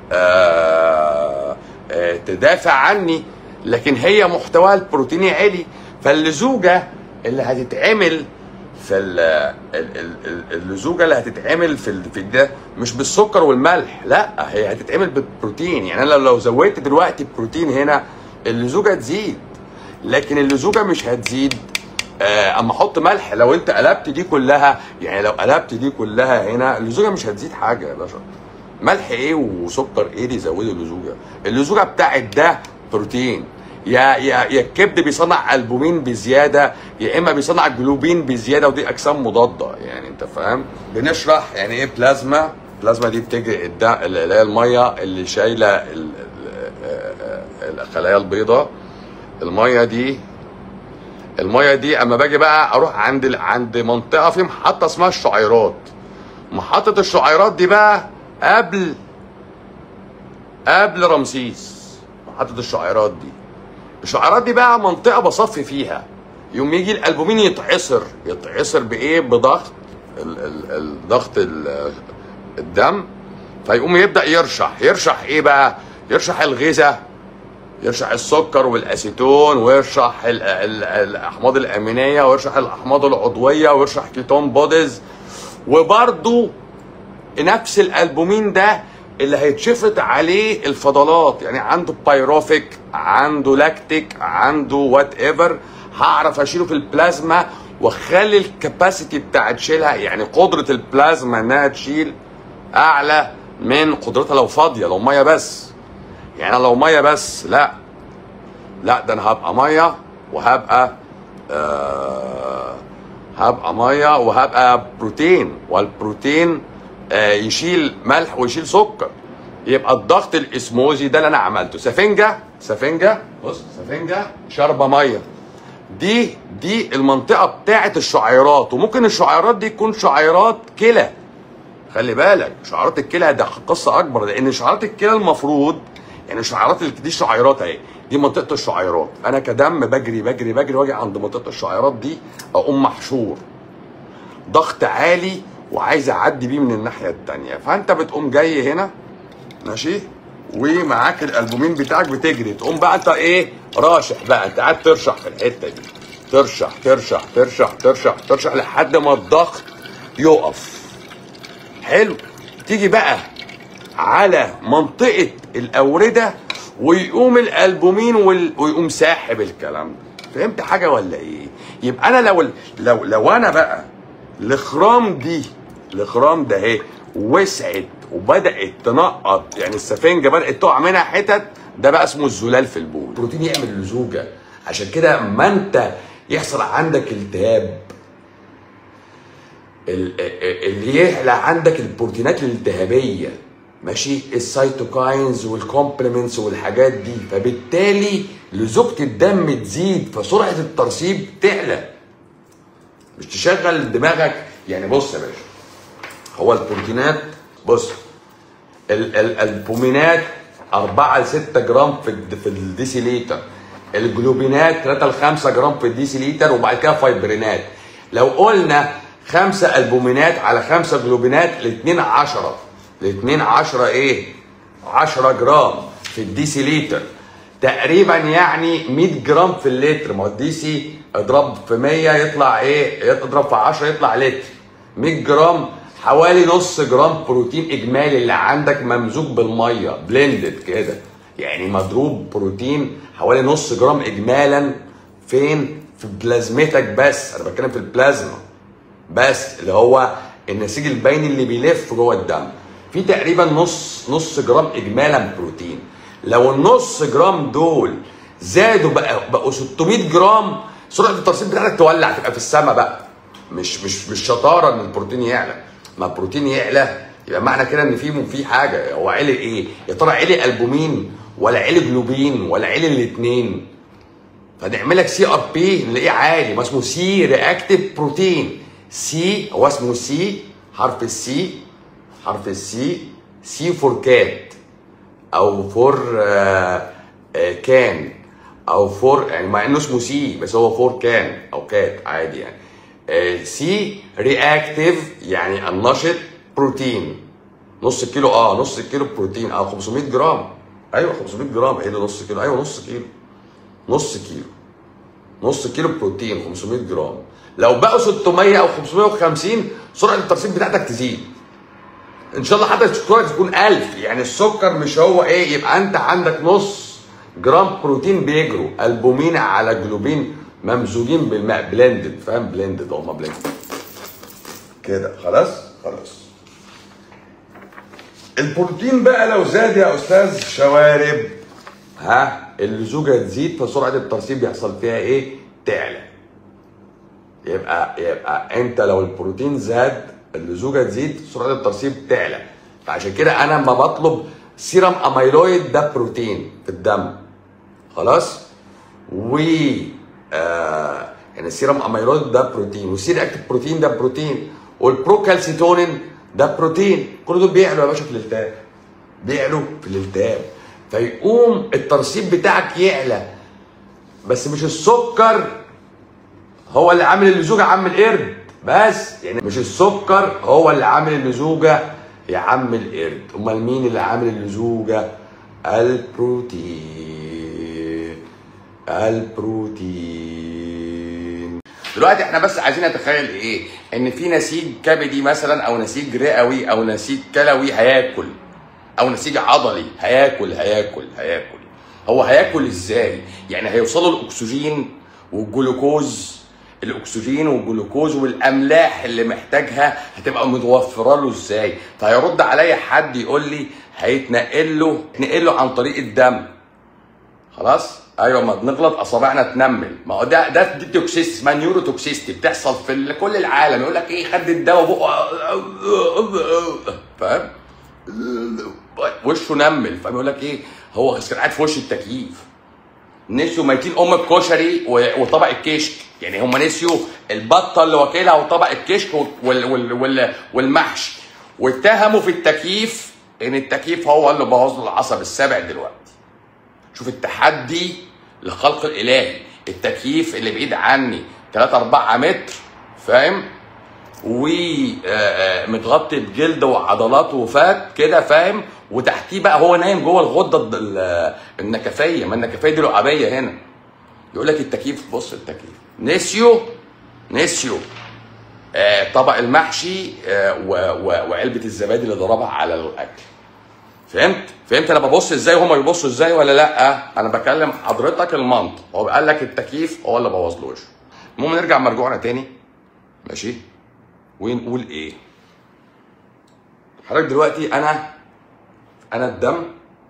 آه، آه، تدافع عني لكن هي محتواها البروتيني عالي فاللزوجه اللي هتتعمل في ال- ال- ال- ال- اللزوجه اللي هتتعمل في ال- في ده مش بالسكر والملح لا هي هتتعمل بالبروتين يعني انا لو زودت دلوقتي بروتين هنا اللزوجه تزيد لكن اللزوجه مش هتزيد آه، اما احط ملح لو انت قلبت دي كلها يعني لو قلبت دي كلها هنا اللزوجه مش هتزيد حاجه يا باشا ملح ايه وسكر ايه اللي يزودوا اللزوجه اللزوجه بتاعت ده بروتين يا يا يا الكبد بيصنع البومين بزياده يا اما بيصنع جلوبين بزياده ودي اجسام مضاده يعني انت فاهم بنشرح يعني ايه بلازما بلازما دي بتجري الدم اللي هي الميه اللي شايله ال- ال- الخلايا البيضاء الميه دي الميه دي اما باجي بقى اروح عند ال- عند منطقه في محطه اسمها الشعيرات محطه الشعيرات دي بقى قبل قبل رمسيس محطه الشعيرات دي الشعيرات دي بقى منطقه بصفي فيها يوم يجي الالبومين يتعصر يتعصر بايه بضغط ال- ال- ال- ضغط ال- الدم فيقوم يبدا يرشح يرشح ايه بقى يرشح الغذاء يرشح السكر والاسيتون ويرشح ال- ال- الاحماض الامينيه ويرشح الاحماض العضويه ويرشح كيتون بوديز وبرضو نفس الالبومين ده اللي هيتشفط عليه الفضلات يعني عنده بايروفيك عنده لاكتيك عنده وات ايفر هعرف اشيله في البلازما واخلي الكباسيتي بتاعت تشيلها يعني قدره البلازما انها تشيل اعلى من قدرتها لو فاضيه لو ميه بس يعني أنا لو ميه بس لا لا ده انا هبقى ميه وهبقى آه هبقى ميه وهبقى بروتين والبروتين آه يشيل ملح ويشيل سكر يبقى الضغط الاسموزي ده اللي انا عملته سفنجه سفنجه بص سفنجه شاربه ميه دي دي المنطقه بتاعه الشعيرات وممكن الشعيرات دي تكون شعيرات كلى خلي بالك شعيرات الكلى ده قصه اكبر لان شعيرات الكلى المفروض يعني شعيرات ال- دي الشعيرات اهي دي منطقه الشعيرات انا كدم بجري بجري بجري واجي عند منطقه الشعيرات دي اقوم محشور ضغط عالي وعايز اعدي بيه من الناحيه التانية فانت بتقوم جاي هنا ماشي ومعاك الالبومين بتاعك بتجري تقوم بقى انت ايه راشح بقى انت قاعد ترشح في الحته دي ترشح ترشح ترشح ترشح ترشح لحد ما الضغط يقف حلو تيجي بقى على منطقة الأوردة ويقوم الألبومين وال... ويقوم ساحب الكلام ده فهمت حاجة ولا إيه؟ يبقى أنا لو لو لو أنا بقى الخرام دي الخرام ده اهي وسعت وبدأت تنقط يعني السفنجة بدأت تقع منها حتت ده بقى اسمه الزلال في البول البروتين يعمل لزوجة عشان كده اما انت يحصل عندك التهاب ال- اللي يعلى عندك البروتينات الالتهابيه ماشي السيتوكاينز والكومبلمنتس والحاجات دي فبالتالي لزوجة الدم تزيد فسرعه الترسيب تعلى مش تشغل دماغك يعني بص يا باشا هو البروتينات بص ال- ال- البومينات 4 ل 6 جرام في الد- في الديسيليتر الجلوبينات 3 ل 5 جرام في الديسيليتر وبعد كده فايبرينات لو قلنا 5 البومينات على 5 جلوبينات الاثنين 10 الاثنين 10 ايه 10 جرام في الديسيليتر تقريبا يعني 100 جرام في اللتر ما هو الديسي اضرب في 100 يطلع ايه اضرب في 10 يطلع لتر 100 جرام حوالي نص جرام بروتين اجمالي اللي عندك ممزوج بالميه بلندد كده يعني مضروب بروتين حوالي نص جرام اجمالا فين في بلازمتك بس انا بتكلم في البلازما بس اللي هو النسيج البيني اللي بيلف جوه الدم في تقريبا نص نص جرام اجمالا بروتين لو النص جرام دول زادوا بقى بقوا 600 جرام سرعه الترسيب بتاعتك تولع تبقى في السماء بقى مش مش مش شطاره ان البروتين يعلى ما البروتين يعلى يبقى معنى كده ان في في حاجه هو عالي ايه يا ترى عالي البومين ولا عالي جلوبين ولا عالي الاثنين فنعمل لك سي ار بي نلاقيه عالي ما اسمه سي رياكتيف بروتين سي هو اسمه سي حرف السي حرف السي سي فور كات او فور آه آه كان او فور يعني مع انه اسمه سي بس هو فور كان او كات عادي يعني آه سي رياكتيف يعني النشط بروتين نص كيلو اه نص كيلو بروتين اه 500 جرام ايوه 500 جرام ايه ده نص كيلو ايوه نص كيلو نص كيلو نص كيلو بروتين 500 جرام لو بقوا 600 او 550 سرعه الترسيب بتاعتك تزيد ان شاء الله حتى سكرك تكون 1000 يعني السكر مش هو ايه يبقى انت عندك نص جرام بروتين بيجروا البومين على جلوبين ممزوجين بالماء بلندد فاهم بلندد هما بلندد كده خلاص خلاص البروتين بقى لو زاد يا استاذ شوارب ها اللزوجه تزيد فسرعه الترسيب يحصل فيها ايه؟ تعلى. يبقى يبقى انت لو البروتين زاد اللزوجه تزيد سرعه الترسيب تعلى. فعشان كده انا لما بطلب سيرم اميلويد ده بروتين في الدم. خلاص؟ و آه يعني السيرم اميلويد ده بروتين والسير اكتف بروتين ده بروتين والبروكالسيتونين ده بروتين كل دول بيعلوا يا باشا في الالتهاب بيعلوا في الالتهاب فيقوم الترسيب بتاعك يعلى بس مش السكر هو اللي عامل اللزوجه يا عم القرد بس يعني مش السكر هو اللي عامل اللزوجه يا عم القرد امال مين اللي عامل اللزوجه البروتين البروتين دلوقتي احنا بس عايزين نتخيل ايه ان في نسيج كبدي مثلا او نسيج رئوي او نسيج كلوي هياكل او نسيج عضلي هياكل هياكل هياكل هو هياكل ازاي يعني هيوصلوا الاكسجين والجلوكوز الاكسجين والجلوكوز والاملاح اللي محتاجها هتبقى متوفره له ازاي فهيرد عليا حد يقول لي هيتنقل له يتنقل له عن طريق الدم خلاص ايوه ما بنغلط اصابعنا تنمل ما هو ده ده دي توكسيستي اسمها نيورو توكسيستي بتحصل في ال- كل العالم يقول لك ايه خد الدواء بقه فاهم وشه نمل فاهم يقول لك ايه هو كان قاعد في وش التكييف نسيوا ميتين ام الكشري و- وطبق الكشك يعني هم نسيوا البطه اللي واكلها وطبق الكشك وال وال وال والمحشي واتهموا في التكييف ان التكييف هو اللي بوظ له العصب السابع دلوقتي شوف التحدي لخلق الالهي التكييف اللي بعيد عني 3 4 متر فاهم ومتغطي بجلد وعضلات وفات كده فاهم وتحتيه بقى هو نايم جوه الغده الد- ال- النكفيه ما النكفيه دي لعابيه هنا يقول لك التكييف بص التكييف نسيو نسيو آه طبق المحشي آه و- و- وعلبه الزبادي اللي ضربها على الاكل فهمت؟ فهمت انا ببص ازاي وهما بيبصوا ازاي ولا لا؟ انا بكلم حضرتك المنطق هو قال لك التكييف هو اللي بوظ له وشه. المهم نرجع مرجوعنا تاني ماشي؟ ونقول ايه؟ حضرتك دلوقتي انا انا الدم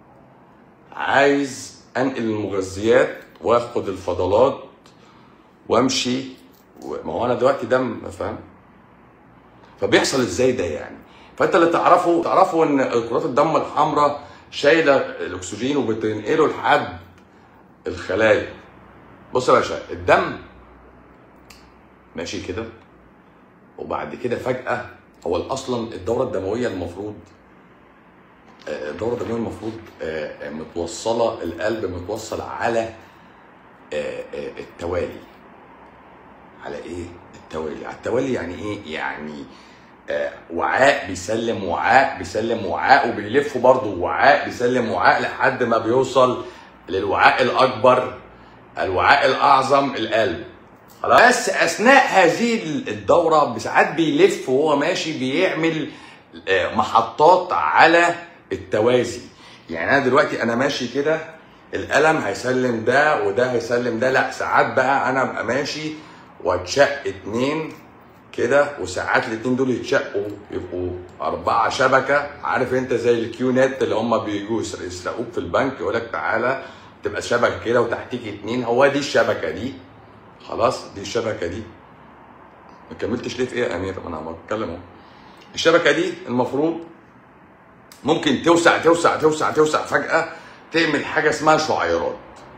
عايز انقل المغذيات واخد الفضلات وامشي و- ما هو انا دلوقتي دم فاهم؟ فبيحصل ازاي ده يعني فانت اللي تعرفه تعرفه ان كرات الدم الحمراء شايله الاكسجين وبتنقله لحد الخلايا بص يا باشا الدم ماشي كده وبعد كده فجاه هو اصلا الدوره الدمويه المفروض آه، الدوره الدمويه المفروض آه، آه، متوصله القلب متوصل على آه، آه، التوالي على ايه التوالي على التوالي يعني ايه يعني آه، وعاء بيسلم وعاء بيسلم وعاء وبيلفوا برضه وعاء بيسلم وعاء لحد ما بيوصل للوعاء الاكبر الوعاء الاعظم القلب خلاص بس اثناء هذه الدوره بساعات بيلف وهو ماشي بيعمل آه، محطات على التوازي يعني انا دلوقتي انا ماشي كده القلم هيسلم ده وده هيسلم ده لا ساعات بقى انا ابقى ماشي واتشق اتنين كده وساعات الاتنين دول يتشقوا يبقوا أربعة شبكة عارف أنت زي الكيو نت اللي هم بيجوا يسر- يسرقوك في البنك يقول لك تعالى تبقى شبكة كده وتحتيك اتنين هو دي الشبكة دي خلاص دي الشبكة دي ما كملتش ليه في إيه يا أمير ما أنا عمال بتكلم أهو الشبكة دي المفروض ممكن توسع توسع توسع توسع فجأة تعمل حاجة اسمها شعيرات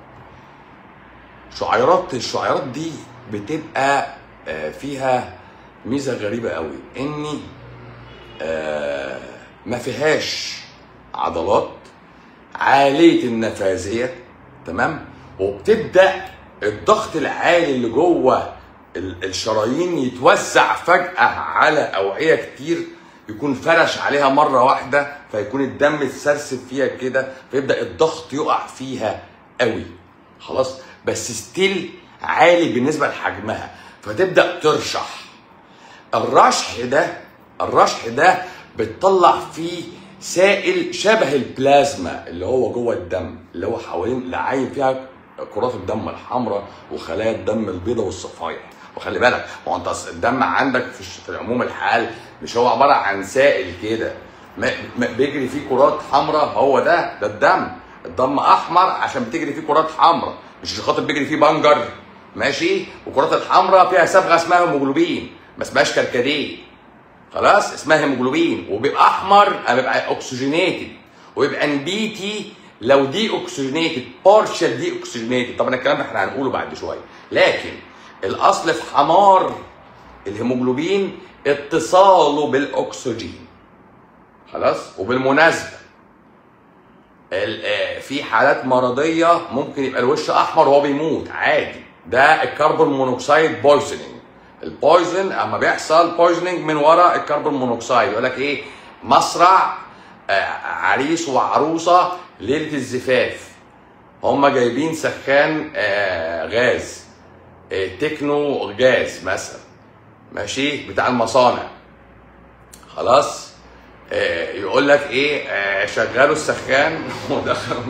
شعيرات الشعيرات دي بتبقى آه، فيها ميزه غريبه قوي اني آه، ما فيهاش عضلات عاليه النفاذيه تمام وبتبدا الضغط العالي اللي جوه ال- الشرايين يتوزع فجاه على اوعيه كتير يكون فرش عليها مره واحده فيكون الدم اتسرسب فيها كده فيبدا الضغط يقع فيها قوي خلاص بس ستيل عالي بالنسبه لحجمها فتبدا ترشح الرشح ده الرشح ده بتطلع فيه سائل شبه البلازما اللي هو جوه الدم اللي هو حوالين اللي عايم فيها كرات الدم الحمراء وخلايا الدم البيضاء والصفائح وخلي بالك هو انت أصل الدم عندك في الش- في العموم الحال مش هو عباره عن سائل كده ما- ما- بيجري فيه كرات حمراء هو ده ده الدم الدم احمر عشان بتجري فيه كرات حمراء مش عشان خاطر بيجري فيه بنجر ماشي والكرات الحمراء فيها صبغه اسمها هيموجلوبين ما اسمهاش كركديه خلاص اسمها هيموجلوبين وبيبقى احمر اما بيبقى اوكسجينيتد ويبقى نبيتي لو دي اوكسجينيتد بارشال دي اوكسجينيتد طبعا الكلام ده احنا هنقوله بعد شويه لكن الاصل في حمار الهيموجلوبين اتصاله بالاكسجين خلاص وبالمناسبه ال- آه، في حالات مرضيه ممكن يبقى الوش احمر وهو بيموت عادي ده الكربون مونوكسيد بويزنينج البويزن اما بيحصل بويزنينج من ورا الكربون مونوكسيد يقول لك ايه مصرع آه، عريس وعروسه ليله الزفاف هم جايبين سخان آه، غاز آه، تكنو غاز مثلا ماشي بتاع المصانع خلاص آه، يقول لك ايه آه، شغلوا السخان ودخلوا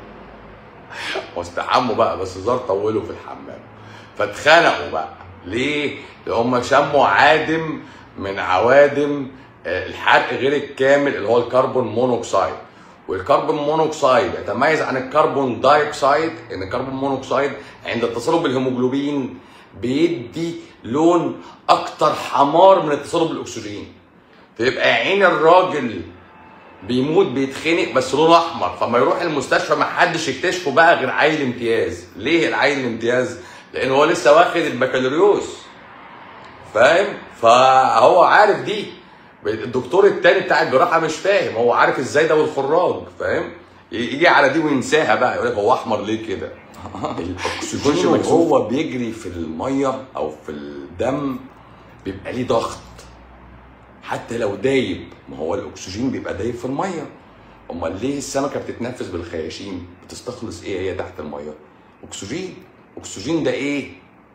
واستحموا بقى بس زار طولوا في الحمام فاتخنقوا بقى ليه؟ لان هم شموا عادم من عوادم آه، الحرق غير الكامل اللي هو الكربون مونوكسيد والكربون مونوكسيد يتميز عن الكربون دايوكسيد ان الكربون مونوكسيد عند اتصاله بالهيموجلوبين بيدي لون اكتر حمار من اتصاله بالاكسجين فيبقى عين الراجل بيموت بيتخنق بس لونه احمر فما يروح المستشفى ما حدش يكتشفه بقى غير عيل امتياز ليه العيل الامتياز لان هو لسه واخد البكالوريوس فاهم فهو عارف دي الدكتور التاني بتاع الجراحه مش فاهم هو عارف ازاي ده والخراج فاهم يجي على دي وينساها بقى يقول لك هو احمر ليه كده الاكسجين وهو بيجري في الميه او في الدم بيبقى ليه ضغط حتى لو دايب ما هو الاكسجين بيبقى دايب في الميه امال ليه السمكه بتتنفس بالخياشيم بتستخلص ايه هي تحت الميه اكسجين اكسجين ده ايه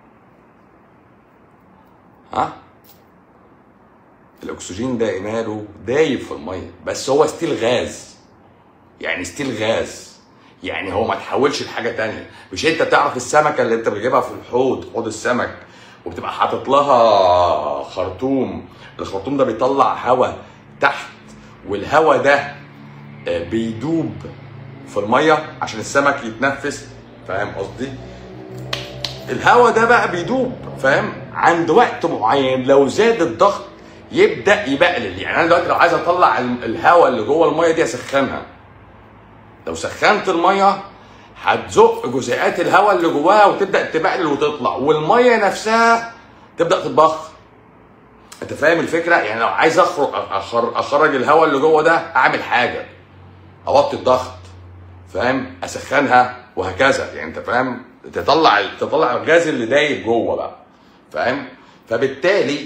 ها الاكسجين ده ماله دايب في الميه بس هو ستيل غاز يعني ستيل غاز يعني هو ما تحولش لحاجه تانية مش انت تعرف السمكه اللي انت بتجيبها في الحوض حوض السمك وبتبقى حاطط لها خرطوم الخرطوم ده بيطلع هواء تحت والهواء ده آه، بيدوب في الميه عشان السمك يتنفس فاهم قصدي الهواء ده بقى بيدوب فاهم عند وقت معين لو زاد الضغط يبدا يبقلل يعني انا دلوقتي لو عايز اطلع ال- الهواء اللي جوه الميه دي اسخنها لو سخنت الميه هتزق جزيئات الهواء اللي جواها وتبدا تبقلل وتطلع والميه نفسها تبدا تتبخر انت فاهم الفكره يعني لو عايز اخرج أخر اخرج الهواء اللي جوه ده اعمل حاجه اوطي الضغط فاهم اسخنها وهكذا يعني انت فاهم تطلع تطلع الغاز اللي دايب جوه بقى فاهم فبالتالي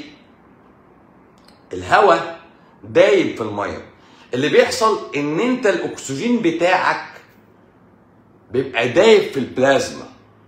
الهواء دايب في الميه اللي بيحصل ان انت الاكسجين بتاعك بيبقى دايب في البلازما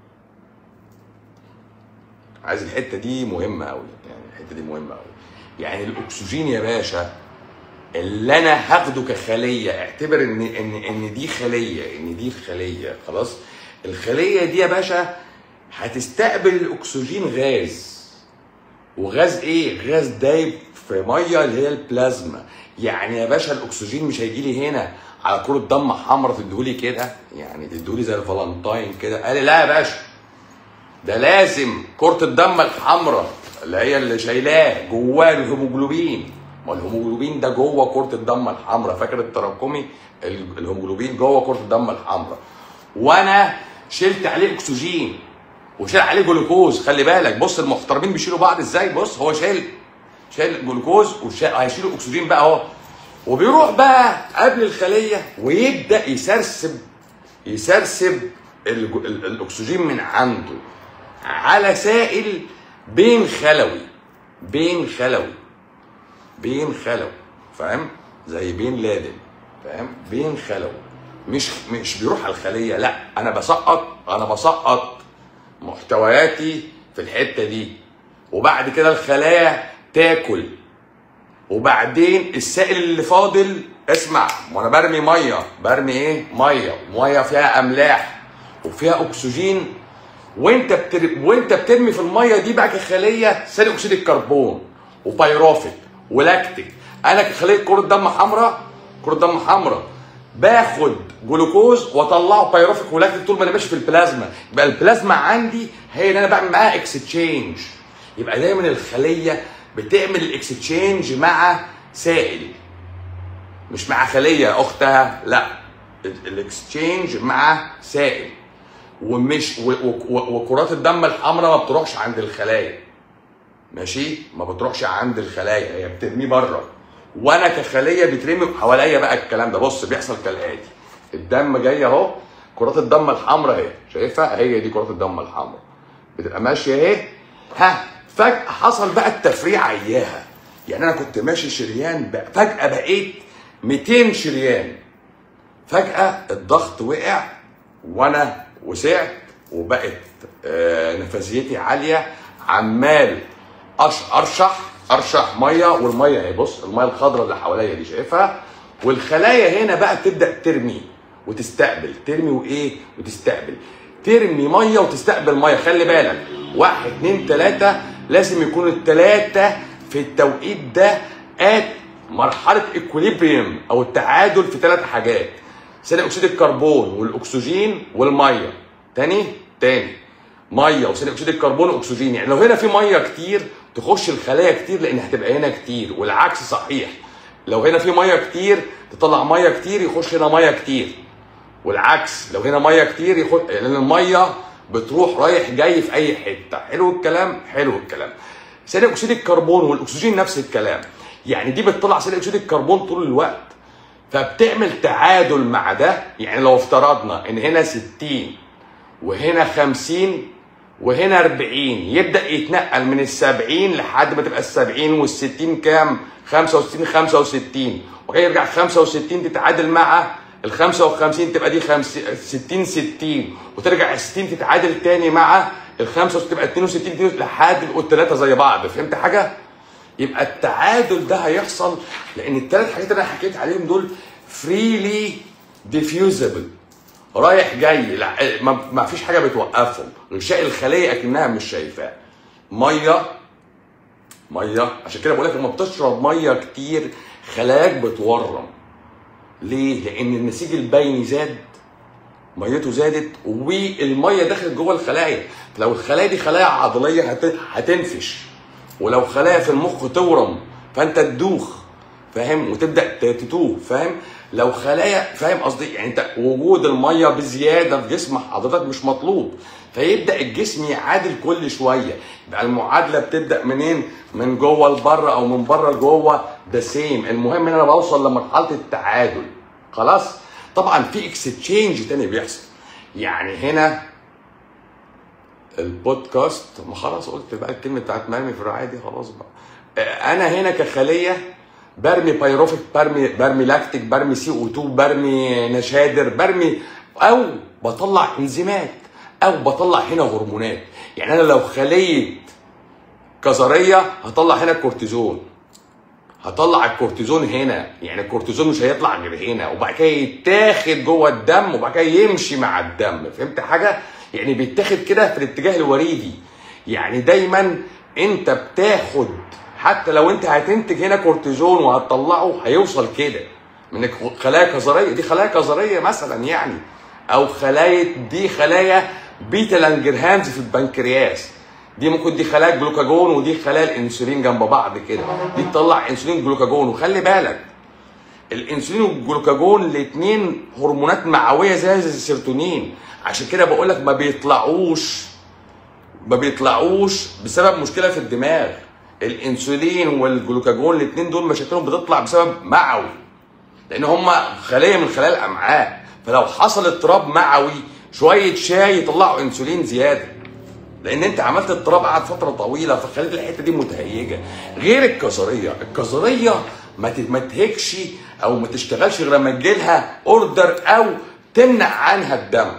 عايز الحته دي مهمه قوي يعني الحته دي مهمه قوي يعني الاكسجين يا باشا اللي انا هاخده كخليه اعتبر ان ان ان دي خليه ان دي خليه خلاص الخليه دي يا باشا هتستقبل الاكسجين غاز وغاز ايه غاز دايب في ميه اللي هي البلازما يعني يا باشا الاكسجين مش هيجي لي هنا على كرة دم حمراء تديهولي كده يعني تديهولي زي الفالنتاين كده قال لي لا يا باشا ده لازم كرة الدم الحمراء اللي هي اللي شايلاه جواه الهيموجلوبين ما الهيموجلوبين ده جوه كرة الدم الحمراء فاكر التراكمي ال- الهيموجلوبين جوه كرة الدم الحمراء وانا شلت عليه اكسجين وشال عليه جلوكوز خلي بالك بص المحترمين بيشيلوا بعض ازاي بص هو شايل شايل جلوكوز وشايل هيشيلوا اكسجين بقى اهو وبيروح بقى قبل الخليه ويبدا يسرسب يسرسب الج- ال- الاكسجين من عنده على سائل بين خلوي بين خلوي بين خلوي فاهم زي بين لادن فاهم بين خلوي مش مش بيروح على الخليه لا انا بسقط انا بسقط محتوياتي في الحته دي وبعد كده الخلايا تاكل وبعدين السائل اللي فاضل اسمع وانا برمي ميه برمي ايه ميه ميه فيها املاح وفيها اكسجين وانت بتر... وانت بترمي في الميه دي بقى كخليه ثاني اكسيد الكربون وبيروفيك ولاكتيك انا كخليه كره دم حمراء كره دم حمراء باخد جلوكوز واطلعه بيروفيك ولاكتيك طول ما انا ماشي في البلازما يبقى البلازما عندي هي اللي انا بعمل معاها اكستشينج يبقى دايما الخليه بتعمل الاكستشينج مع سائل مش مع خليه اختها لا الاكستشينج مع سائل ومش و- و- و- وكرات الدم الحمراء ما بتروحش عند الخلايا ماشي ما بتروحش عند الخلايا هي بترميه بره وانا كخليه بيترمي حواليا بقى الكلام ده بص بيحصل كالاتي الدم جاي اهو كرات الدم الحمراء اهي شايفها هي دي كرات الدم الحمراء بتبقى ماشيه اهي ها فجاه حصل بقى التفريعه اياها يعني انا كنت ماشي شريان بقى فجاه بقيت 200 شريان فجأة الضغط وقع وانا وسعت وبقت آه، نفسيتي عالية عمال أش- ارشح ارشح ميه والميه اهي بص الميه الخضراء اللي حواليا دي شايفها والخلايا هنا بقى تبدا ترمي وتستقبل ترمي وايه وتستقبل ترمي ميه وتستقبل ميه خلي بالك واحد اتنين تلاته لازم يكون التلاته في التوقيت ده ات مرحله اكوليبريم او التعادل في ثلاث حاجات ثاني اكسيد الكربون والاكسجين والميه تاني تاني ميه وثاني اكسيد الكربون واكسجين يعني لو هنا في ميه كتير تخش الخلايا كتير لان هتبقى هنا كتير والعكس صحيح لو هنا في ميه كتير تطلع ميه كتير يخش هنا ميه كتير والعكس لو هنا ميه كتير يخش لان الميه بتروح رايح جاي في اي حته حلو الكلام حلو الكلام ثاني اكسيد الكربون والاكسجين نفس الكلام يعني دي بتطلع ثاني اكسيد الكربون طول الوقت فبتعمل تعادل مع ده يعني لو افترضنا ان هنا 60 وهنا 50 وهنا 40 يبدا يتنقل من ال 70 لحد ما تبقى ال 70 وال 60 كام 65 65 وهي يرجع 65 تتعادل مع ال 55 تبقى دي 50 60 60 وترجع ال 60 تتعادل تاني مع ال 65 تبقى 62 62 لحد يبقوا الثلاثه زي بعض فهمت حاجه؟ يبقى التعادل ده هيحصل لان الثلاث حاجات اللي انا حكيت عليهم دول فريلي ديفيوزبل رايح جاي لا ما, ما فيش حاجه بتوقفهم غشاء الخليه اكنها مش شايفاه ميه ميه عشان كده بقول لك لما بتشرب ميه كتير خلاياك بتورم ليه؟ لان النسيج البيني زاد ميته زادت والميه دخلت جوه الخلايا لو الخلايا دي خلايا عضليه هت- هتنفش ولو خلايا في المخ تورم فانت تدوخ فاهم وتبدا ت- تتوه فاهم لو خلايا فاهم قصدي يعني انت وجود الميه بزياده في جسم حضرتك مش مطلوب فيبدا الجسم يعادل كل شويه يبقى المعادله بتبدا منين من جوه لبره او من بره لجوه ده سيم المهم ان انا بوصل لمرحله التعادل خلاص طبعا في اكستشينج تاني بيحصل يعني هنا البودكاست ما خلاص قلت بقى الكلمه بتاعت مرمي في الرعايه دي خلاص بقى آه، انا هنا كخليه برمي بايروفيك برمي برمي لاكتيك برمي سي او 2 برمي نشادر برمي او بطلع انزيمات او بطلع هنا هرمونات يعني انا لو خليه كظريه هطلع هنا كورتيزون هطلع الكورتيزون هنا يعني الكورتيزون مش هيطلع غير هنا وبعد كده يتاخد جوه الدم وبعد كده يمشي مع الدم فهمت حاجه يعني بيتاخد كده في الاتجاه الوريدي يعني دايما انت بتاخد حتى لو انت هتنتج هنا كورتيزون وهتطلعه هيوصل كده من خلايا كظريه دي خلايا كظريه مثلا يعني او خلايا دي خلايا بيتا لانجرهانز في البنكرياس دي ممكن دي خلايا جلوكاجون ودي خلايا الانسولين جنب بعض كده دي تطلع انسولين جلوكاجون وخلي بالك الانسولين والجلوكاجون الاثنين هرمونات معويه زي السيروتونين عشان كده بقول لك ما بيطلعوش ما بيطلعوش بسبب مشكله في الدماغ الانسولين والجلوكاجون الاثنين دول مشاكلهم بتطلع بسبب معوي لان هم خليه من خلايا الامعاء فلو حصل اضطراب معوي شويه شاي يطلعوا انسولين زياده لان انت عملت اضطراب قعد فتره طويله فخليت الحته دي متهيجه غير الكظريه الكظريه ما تتمتهكش او ما تشتغلش غير لما تجيلها اوردر او تمنع عنها الدم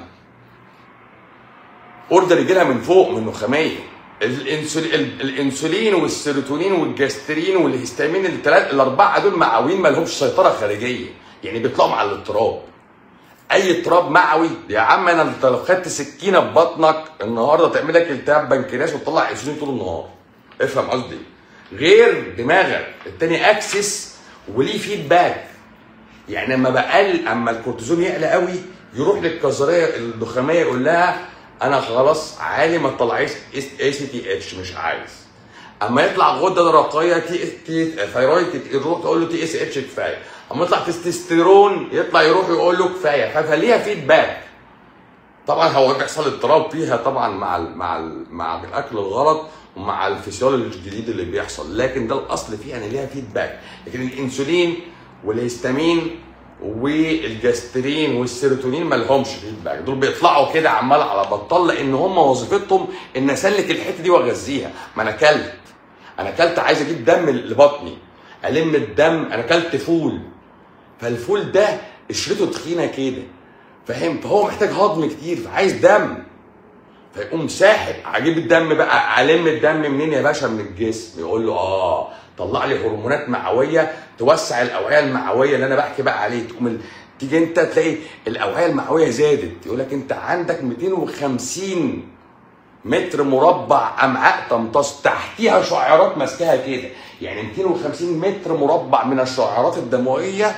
اوردر يجيلها من فوق من النخاميه الانسولين الانسولين والسيروتونين والجاسترين والهستامين الثلاث الاربعه دول معاوين ما لهمش سيطره خارجيه يعني بيطلعوا مع الاضطراب اي اضطراب معوي يا عم انا انت لو خدت سكينه في بطنك النهارده تعمل لك التهاب بنكرياس وتطلع انسولين طول النهار افهم قصدي غير دماغك التاني اكسس وليه فيدباك يعني اما بقل اما الكورتيزون يعلى قوي يروح للكظريه الدخاميه يقول لها انا خلاص عالي ما تطلعيش اي سي تي اتش مش عايز اما يطلع غده درقيه تي تي ثايرويد يروح تقول له تي اس اتش كفايه اما يطلع تستوستيرون يطلع يروح يقول له كفايه فليها فيدباك طبعا هو بيحصل اضطراب فيها طبعا مع ال مع ال مع الاكل الغلط ومع الفسيولوجي الجديد اللي بيحصل لكن ده الاصل فيها ان ليها فيدباك لكن الانسولين والهستامين والجاسترين والسيروتونين ما لهمش فيدباك دول بيطلعوا كده عمال على بطال لان هم وظيفتهم ان اسلك الحته دي واغذيها ما انا اكلت انا اكلت عايز اجيب دم لبطني الم الدم انا اكلت فول فالفول ده قشرته تخينه كده فاهم فهو محتاج هضم كتير فعايز دم فيقوم ساحب اجيب الدم بقى الم الدم منين يا باشا من الجسم يقول له اه طلع لي هرمونات معويه توسع الاوعيه المعويه اللي انا بحكي بقى عليه تقوم ال... تيجي انت تلاقي الاوعيه المعويه زادت يقول لك انت عندك 250 متر مربع امعاء تمتص تحتيها شعيرات ماسكاها كده يعني 250 متر مربع من الشعيرات الدمويه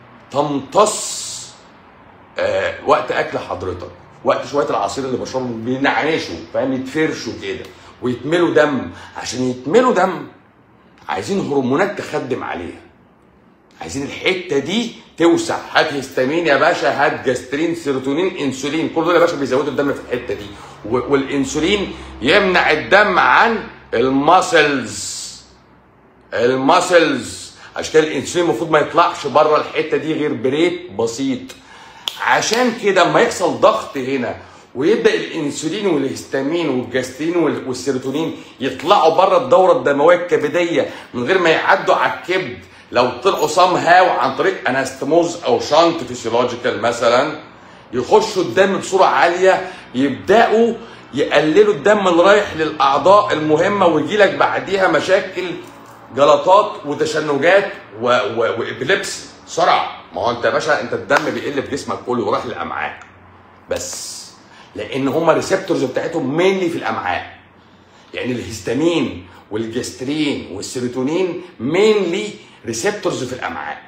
تمتص آه وقت اكل حضرتك وقت شويه العصير اللي بشربهم بينعنشوا فاهم يتفرشوا كده ويتملوا دم عشان يتملوا دم عايزين هرمونات تخدم عليها عايزين الحته دي توسع هات هيستامين يا باشا هات جاسترين سيروتونين انسولين كل دول يا باشا بيزودوا الدم في الحته دي والانسولين يمنع الدم عن الماسلز الماسلز عشان كده الانسولين المفروض ما يطلعش بره الحته دي غير بريت بسيط عشان كده اما يحصل ضغط هنا ويبدا الانسولين والهستامين والجاسترين والسيروتونين يطلعوا بره الدوره الدمويه الكبديه من غير ما يعدوا على الكبد لو طلعوا صام هاو عن طريق انستموز او شنط فيسيولوجيكال مثلا يخشوا الدم بصوره عاليه يبداوا يقللوا الدم اللي رايح للاعضاء المهمه ويجي لك بعديها مشاكل جلطات وتشنجات وابليبس صرع ما هو انت يا باشا انت الدم بيقل في جسمك كله وراح للامعاء بس لان هما ريسبتورز بتاعتهم مينلي في الامعاء يعني الهستامين والجسترين والسيروتونين مينلي ريسبتورز في الامعاء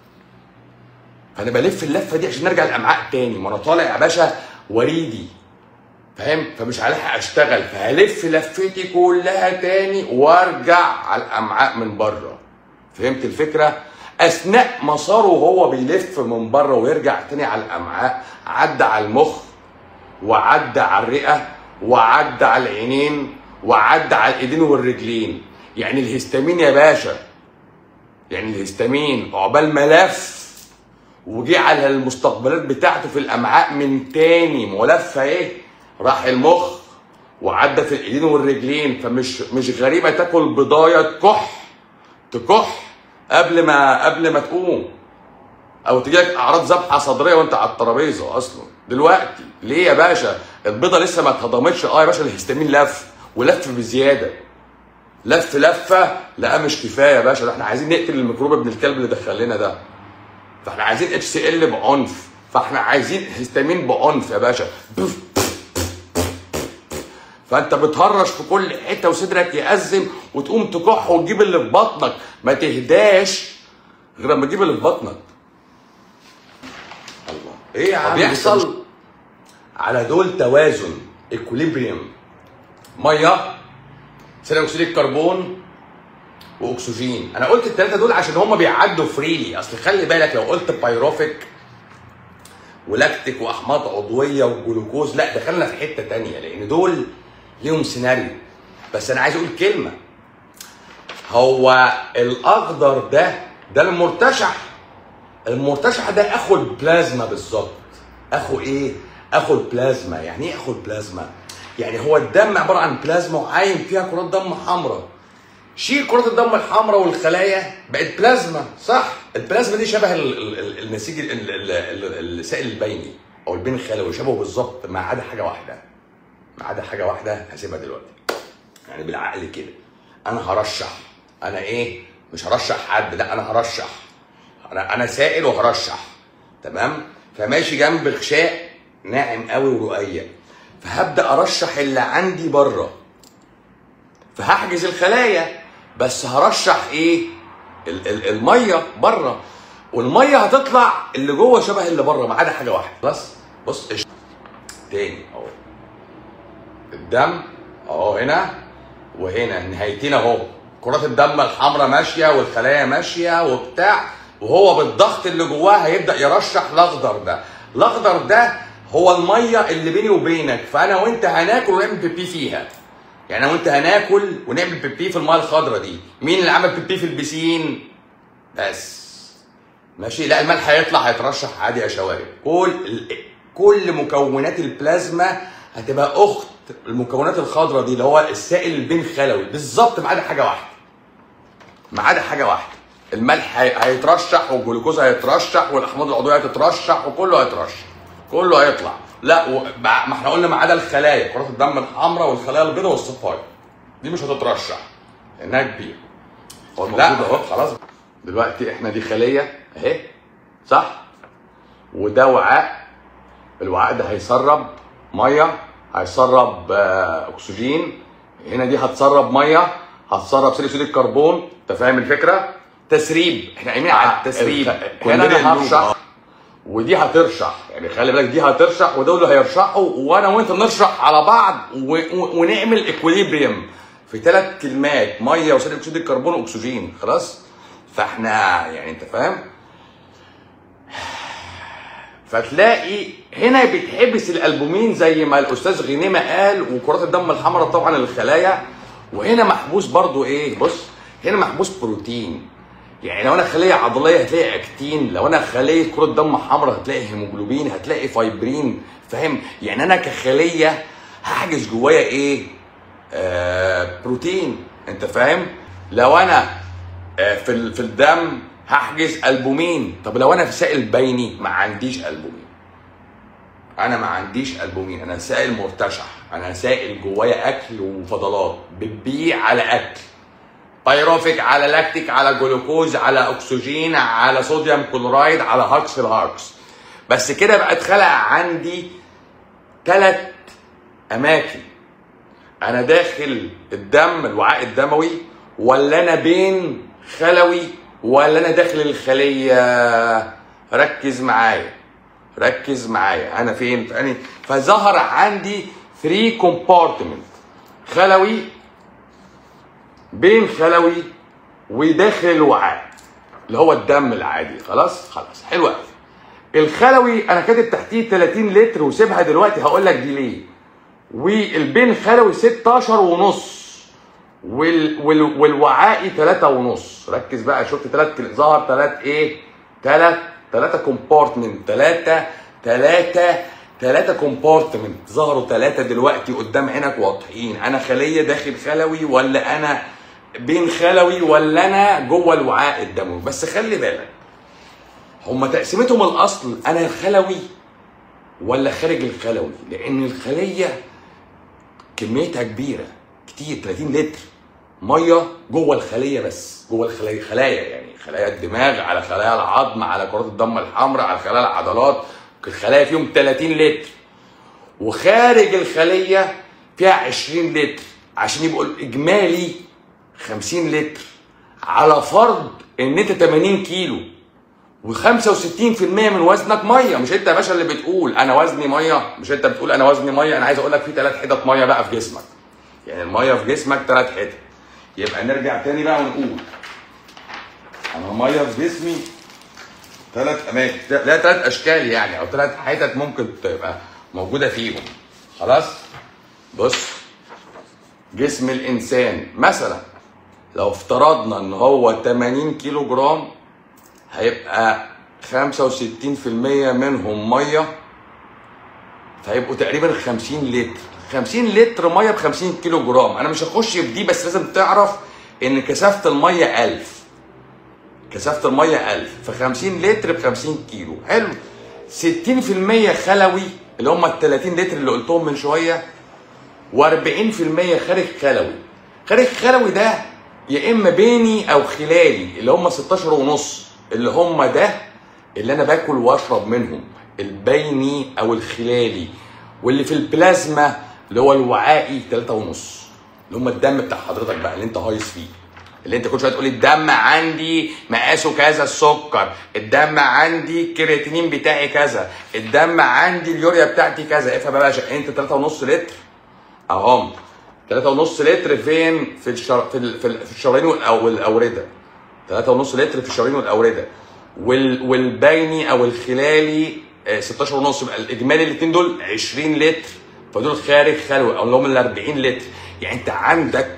فانا بلف اللفه دي عشان نرجع الامعاء تاني ما انا طالع يا باشا وريدي فاهم فمش هلحق اشتغل فهلف لفتي كلها تاني وارجع على الامعاء من بره فهمت الفكره اثناء مساره وهو بيلف من بره ويرجع تاني على الامعاء عدى على المخ وعدى على الرئه وعدى على العينين وعدى على الايدين والرجلين يعني الهستامين يا باشا يعني الهستامين عقبال ما لف وجي على المستقبلات بتاعته في الامعاء من تاني ملفه ايه راح المخ وعدى في الايدين والرجلين فمش مش غريبه تاكل بضايه تكح تكح قبل ما قبل ما تقوم او تجيلك اعراض ذبحه صدريه وانت على الترابيزه اصلا دلوقتي ليه يا باشا البيضه لسه ما اتهضمتش اه يا باشا الهستامين لف ولف بزياده لف لفه لا مش كفايه يا باشا ده احنا عايزين نقتل الميكروب ابن الكلب اللي دخل لنا ده فاحنا عايزين اتش سي ال بعنف فاحنا عايزين هستامين بعنف يا باشا بف فانت بتهرش في كل حته وصدرك يأزم وتقوم تكح وتجيب اللي في بطنك ما تهداش غير لما تجيب اللي في بطنك الله ايه يا عم بيحصل على دول توازن اكوليبريم ميه ثاني اكسيد الكربون واكسجين انا قلت الثلاثه دول عشان هم بيعدوا فريلي اصل خلي بالك لو قلت بايروفيك ولاكتيك واحماض عضويه وجلوكوز لا دخلنا في حته تانية لان دول ليهم سيناريو بس انا عايز اقول كلمه هو الاخضر ده ده المرتشح المرتشح ده اخو البلازما بالظبط اخو ايه اخو البلازما يعني ايه اخو البلازما يعني هو الدم عباره عن بلازما وعايم فيها كرات دم حمراء شيل كرات الدم الحمراء والخلايا بقت بلازما صح البلازما دي شبه ال- ال- ال- النسيج ال- ال- ال- السائل البيني او البين الخلوي شبهه بالظبط ما عدا حاجه واحده ما عدا حاجه واحده هسيبها دلوقتي يعني بالعقل كده انا هرشح انا ايه مش هرشح حد لا انا هرشح انا انا سائل وهرشح تمام فماشي جنب غشاء ناعم قوي ورقيق فهبدا ارشح اللي عندي بره فهحجز الخلايا بس هرشح ايه ال- ال- الميه بره والميه هتطلع اللي جوه شبه اللي بره ما عدا حاجه واحده خلاص بص إيش- تاني اهو الدم اهو هنا وهنا نهايتين اهو كرات الدم الحمراء ماشيه والخلايا ماشيه وبتاع وهو بالضغط اللي جواه هيبدا يرشح الاخضر ده الاخضر ده هو الميه اللي بيني وبينك فانا وانت هناكل ونعمل بيبي فيها يعني انا وانت هناكل ونعمل بيبي في الميه الخضراء دي مين اللي عمل بيبي في البسين بس ماشي لا الملح هيطلع هيترشح عادي يا شوارب كل ال- كل مكونات البلازما هتبقى اخت المكونات الخضراء دي اللي هو السائل البين خلوي بالظبط ما عدا حاجه واحده ما عدا حاجه واحده الملح هي- هيترشح والجلوكوز هيترشح والاحماض العضويه هتترشح وكله هيترشح كله هيطلع لا و... ما ما احنا قلنا ما عدا الخلايا كرات الدم الحمراء والخلايا البيضاء والصفايا دي مش هتترشح لانها كبيره هو المفروض اهو خلاص دلوقتي احنا دي خليه اهي صح وده وعاء الوعاء ده هيسرب ميه هيسرب آه، اكسجين هنا دي هتسرب ميه هتسرب ثاني اكسيد الكربون انت فاهم الفكره تسريب احنا قايمين على التسريب هنا كلنا انا اللوب، هرشح آه. ودي هترشح يعني خلي بالك دي هترشح ودول هيرشحوا وانا وانت نرشح على بعض و... و... ونعمل اكوليبريم في ثلاث كلمات ميه وثاني اكسيد الكربون واكسجين خلاص فاحنا يعني انت فاهم فتلاقي هنا بيتحبس الالبومين زي ما الاستاذ غنيمه قال وكرات الدم الحمراء طبعا الخلايا وهنا محبوس برضو ايه بص هنا محبوس بروتين يعني لو انا خليه عضليه هتلاقي اكتين لو انا خليه كره دم حمراء هتلاقي هيموجلوبين هتلاقي فايبرين فاهم يعني انا كخليه هحجز جوايا ايه آه بروتين انت فاهم لو انا آه في ال- في الدم هحجز البومين طب لو انا في سائل بيني ما عنديش البومين انا ما عنديش البومين انا سائل مرتشح انا سائل جوايا اكل وفضلات بتبيع على اكل بايروفيك على لاكتيك على جلوكوز على اكسجين على صوديوم كلورايد على هاركس الهاركس بس كده بقى اتخلق عندي ثلاث اماكن انا داخل الدم الوعاء الدموي ولا انا بين خلوي ولا انا داخل الخليه ركز معايا ركز معايا انا فين يعني فظهر عندي 3 كومبارتمنت خلوي بين خلوي وداخل الوعاء اللي هو الدم العادي خلاص خلاص حلو قوي الخلوي انا كاتب تحتيه 30 لتر وسيبها دلوقتي هقول لك دي ليه والبين خلوي 16 ونص وال وال والوعائي 3 ونص ركز بقى شفت ثلاث ظهر ثلاث ايه ثلاث ثلاثه كومبارتمنت ثلاثه ثلاثه ثلاثه كومبارتمنت ظهروا ثلاثه دلوقتي قدام عينك واضحين انا خليه داخل خلوي ولا انا بين خلوي ولا انا جوه الوعاء الدموي بس خلي بالك هما تقسيمتهم الاصل انا خلوي ولا خارج الخلوي لان الخليه كميتها كبيره كتير 30 لتر ميه جوه الخليه بس جوه الخلايا خلايا يعني خلايا الدماغ على خلايا العظم على كرات الدم الحمراء على خلايا العضلات الخلايا فيهم 30 لتر وخارج الخليه فيها 20 لتر عشان يبقوا الاجمالي 50 لتر على فرض ان انت 80 كيلو و65% من وزنك ميه مش انت يا باشا اللي بتقول انا وزني ميه مش انت بتقول انا وزني ميه انا عايز اقول لك في ثلاث حتت ميه بقى في جسمك يعني الميه في جسمك ثلاث حتت يبقى نرجع تاني بقى ونقول انا ميه في جسمي ثلاث اماكن لا ثلاث اشكال يعني او ثلاث حتت ممكن تبقى موجوده فيهم خلاص بص جسم الانسان مثلا لو افترضنا ان هو 80 كيلو جرام هيبقى 65% منهم ميه فهيبقوا تقريبا 50 لتر 50 لتر ميه ب 50 كيلو جرام انا مش هخش في دي بس لازم تعرف ان كثافه الميه 1000 كثافه الميه 1000 ف 50 لتر ب 50 كيلو حلو 60% خلوي اللي هم ال 30 لتر اللي قلتهم من شويه و40% خارج خلوي خارج خلوي ده يا اما بيني او خلالي اللي هم 16 ونص اللي هم ده اللي انا باكل واشرب منهم البيني او الخلالي واللي في البلازما اللي هو الوعائي 3 ونص اللي هم الدم بتاع حضرتك بقى اللي انت هايص فيه اللي انت كل شويه تقول الدم عندي مقاسه كذا السكر الدم عندي الكرياتينين بتاعي كذا الدم عندي اليوريا بتاعتي كذا افهم يا باشا انت 3 ونص لتر اهم 3 ونص لتر فين في الشر... في, ال... في, ال... في الشرايين والأو- والاورده 3 ونص لتر في الشرايين والاورده وال... والبيني او الخلالي آه، 16 ونص يبقى الاجمالي الاثنين دول 20 لتر فدول خارج خلوي او اللي هم ال 40 لتر يعني انت عندك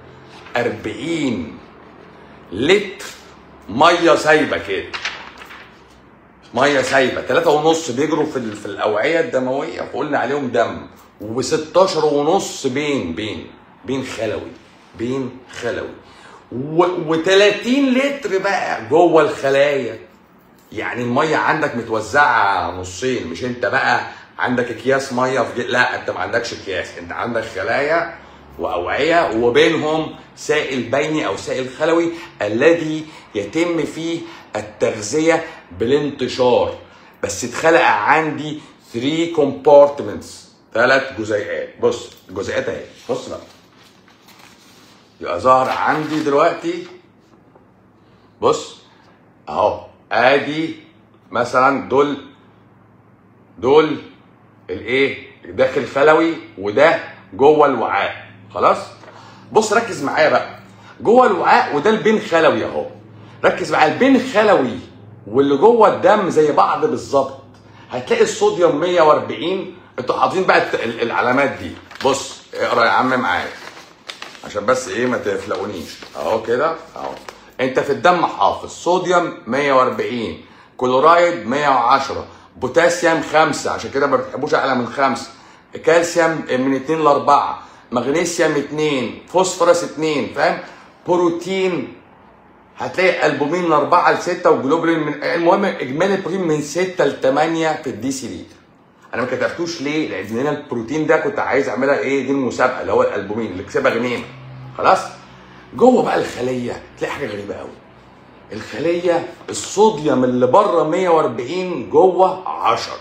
40 لتر ميه سايبه كده ميه سايبه 3 ونص بيجروا في ال- في الاوعيه الدمويه فقلنا عليهم دم و16 ونص بين بين بين خلوي بين خلوي و30 لتر بقى جوه الخلايا يعني الميه عندك متوزعه نصين مش انت بقى عندك اكياس ميه في ج... لا انت ما عندكش اكياس انت عندك خلايا واوعيه وبينهم سائل بيني او سائل خلوي الذي يتم فيه التغذيه بالانتشار بس اتخلق عندي 3 كومبارتمنتس ثلاث جزيئات بص الجزيئات اهي بص بقى يبقى ظهر عندي دلوقتي بص اهو ادي مثلا دول دول الايه داخل خلوي وده جوه الوعاء خلاص بص ركز معايا بقى جوه الوعاء وده البين خلوي اهو ركز معايا البين خلوي واللي جوه الدم زي بعض بالظبط هتلاقي الصوديوم 140 انتوا حاطين بقى الت- ال- العلامات دي بص اقرا يا عم معايا عشان بس ايه ما تفلقونيش اهو كده اهو انت في الدم حافظ صوديوم 140 كلورايد 110 بوتاسيوم 5 عشان كده ما بتحبوش اعلى من 5 كالسيوم من 2 ل 4 مغنيسيوم 2 فوسفورس 2 فاهم بروتين هتلاقي البومين من 4 ل 6 وجلوبولين من المهم اجمالي البروتين من 6 ل 8 في الدي سي لتر انا ما كتبتوش ليه؟ لان هنا البروتين ده كنت عايز اعملها ايه؟ دي المسابقه اللي هو الالبومين اللي كسبها غنيمه خلاص؟ جوه بقى الخليه تلاقي حاجه غريبه قوي الخليه الصوديوم اللي بره 140 جوه 10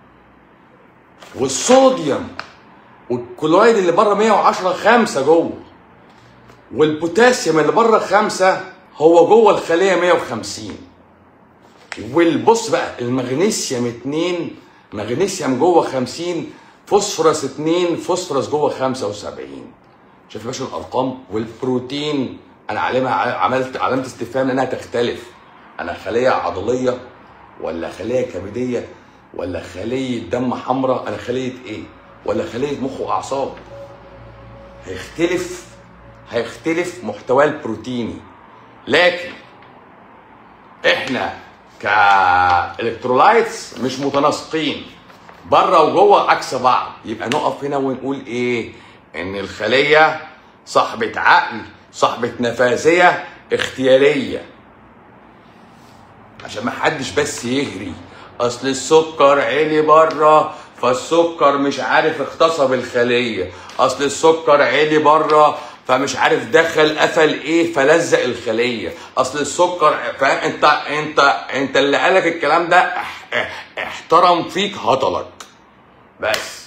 والصوديوم والكلورايد اللي بره 110 5 جوه والبوتاسيوم اللي بره 5 هو جوه الخليه 150 والبص بقى المغنيسيوم 2 مغنيسيوم جوه 50 فوسفورس 2 فوسفورس جوه 75 شايف يا باشا الارقام والبروتين انا علمها عملت علامه استفهام لانها تختلف انا خليه عضليه ولا خليه كبديه ولا خليه دم حمراء انا خليه ايه ولا خليه مخ واعصاب هيختلف هيختلف محتواه البروتيني لكن احنا كالكترولايتس مش متناسقين بره وجوه عكس بعض يبقى نقف هنا ونقول ايه ان الخليه صاحبه عقل صاحبه نفاذيه اختياريه عشان ما حدش بس يهري اصل السكر عالي بره فالسكر مش عارف اغتصب الخليه اصل السكر عالي بره فمش عارف دخل قفل ايه فلزق الخليه اصل السكر فاهم انت انت انت اللي قالك الكلام ده اح- اح- احترم فيك هطلك بس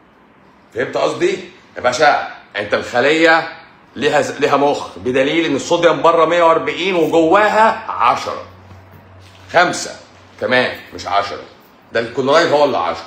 فهمت قصدي يا باشا انت الخليه ليها ز- ليها مخ بدليل ان الصوديوم بره 140 وجواها 10 خمسة كمان مش عشرة ده الكلورايد هو اللي عشرة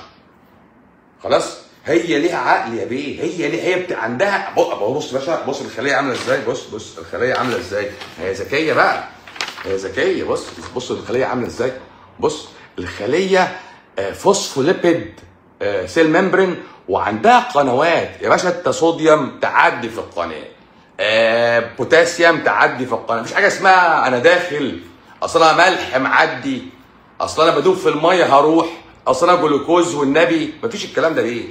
خلاص هي ليها عقل يا بيه هي ليه هي بت... عندها بص بص يا باشا بص الخليه عامله ازاي بص بص الخليه عامله ازاي هي ذكيه بقى هي ذكيه بص بص الخليه عامله ازاي بص الخليه آه، فوسفوليبيد آه، سيل ممبرين وعندها قنوات يا باشا انت صوديوم تعدي في القناه آه، بوتاسيوم تعدي في القناه مفيش حاجه اسمها انا داخل اصل انا ملح معدي اصل انا بدوب في الميه هروح اصل انا جلوكوز والنبي مفيش الكلام ده ليه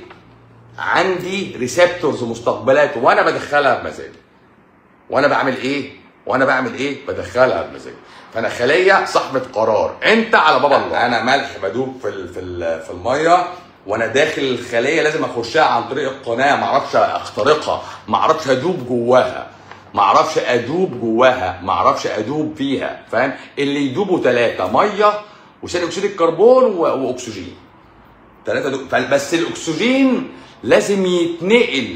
عندي ريسبتورز ومستقبلات وانا بدخلها بمزاجي وانا بعمل ايه وانا بعمل ايه بدخلها بمزاجي فانا خليه صاحبه قرار انت على باب الله انا ملح بدوب في ال- في ال- في الميه وانا داخل الخليه لازم اخشها عن طريق القناه ما اعرفش اخترقها ما اعرفش ادوب جواها ما اعرفش ادوب جواها ما اعرفش ادوب فيها فاهم اللي يدوبوا ثلاثه ميه وثاني اكسيد الكربون و- واكسجين ثلاثه دول فال- بس الاكسجين لازم يتنقل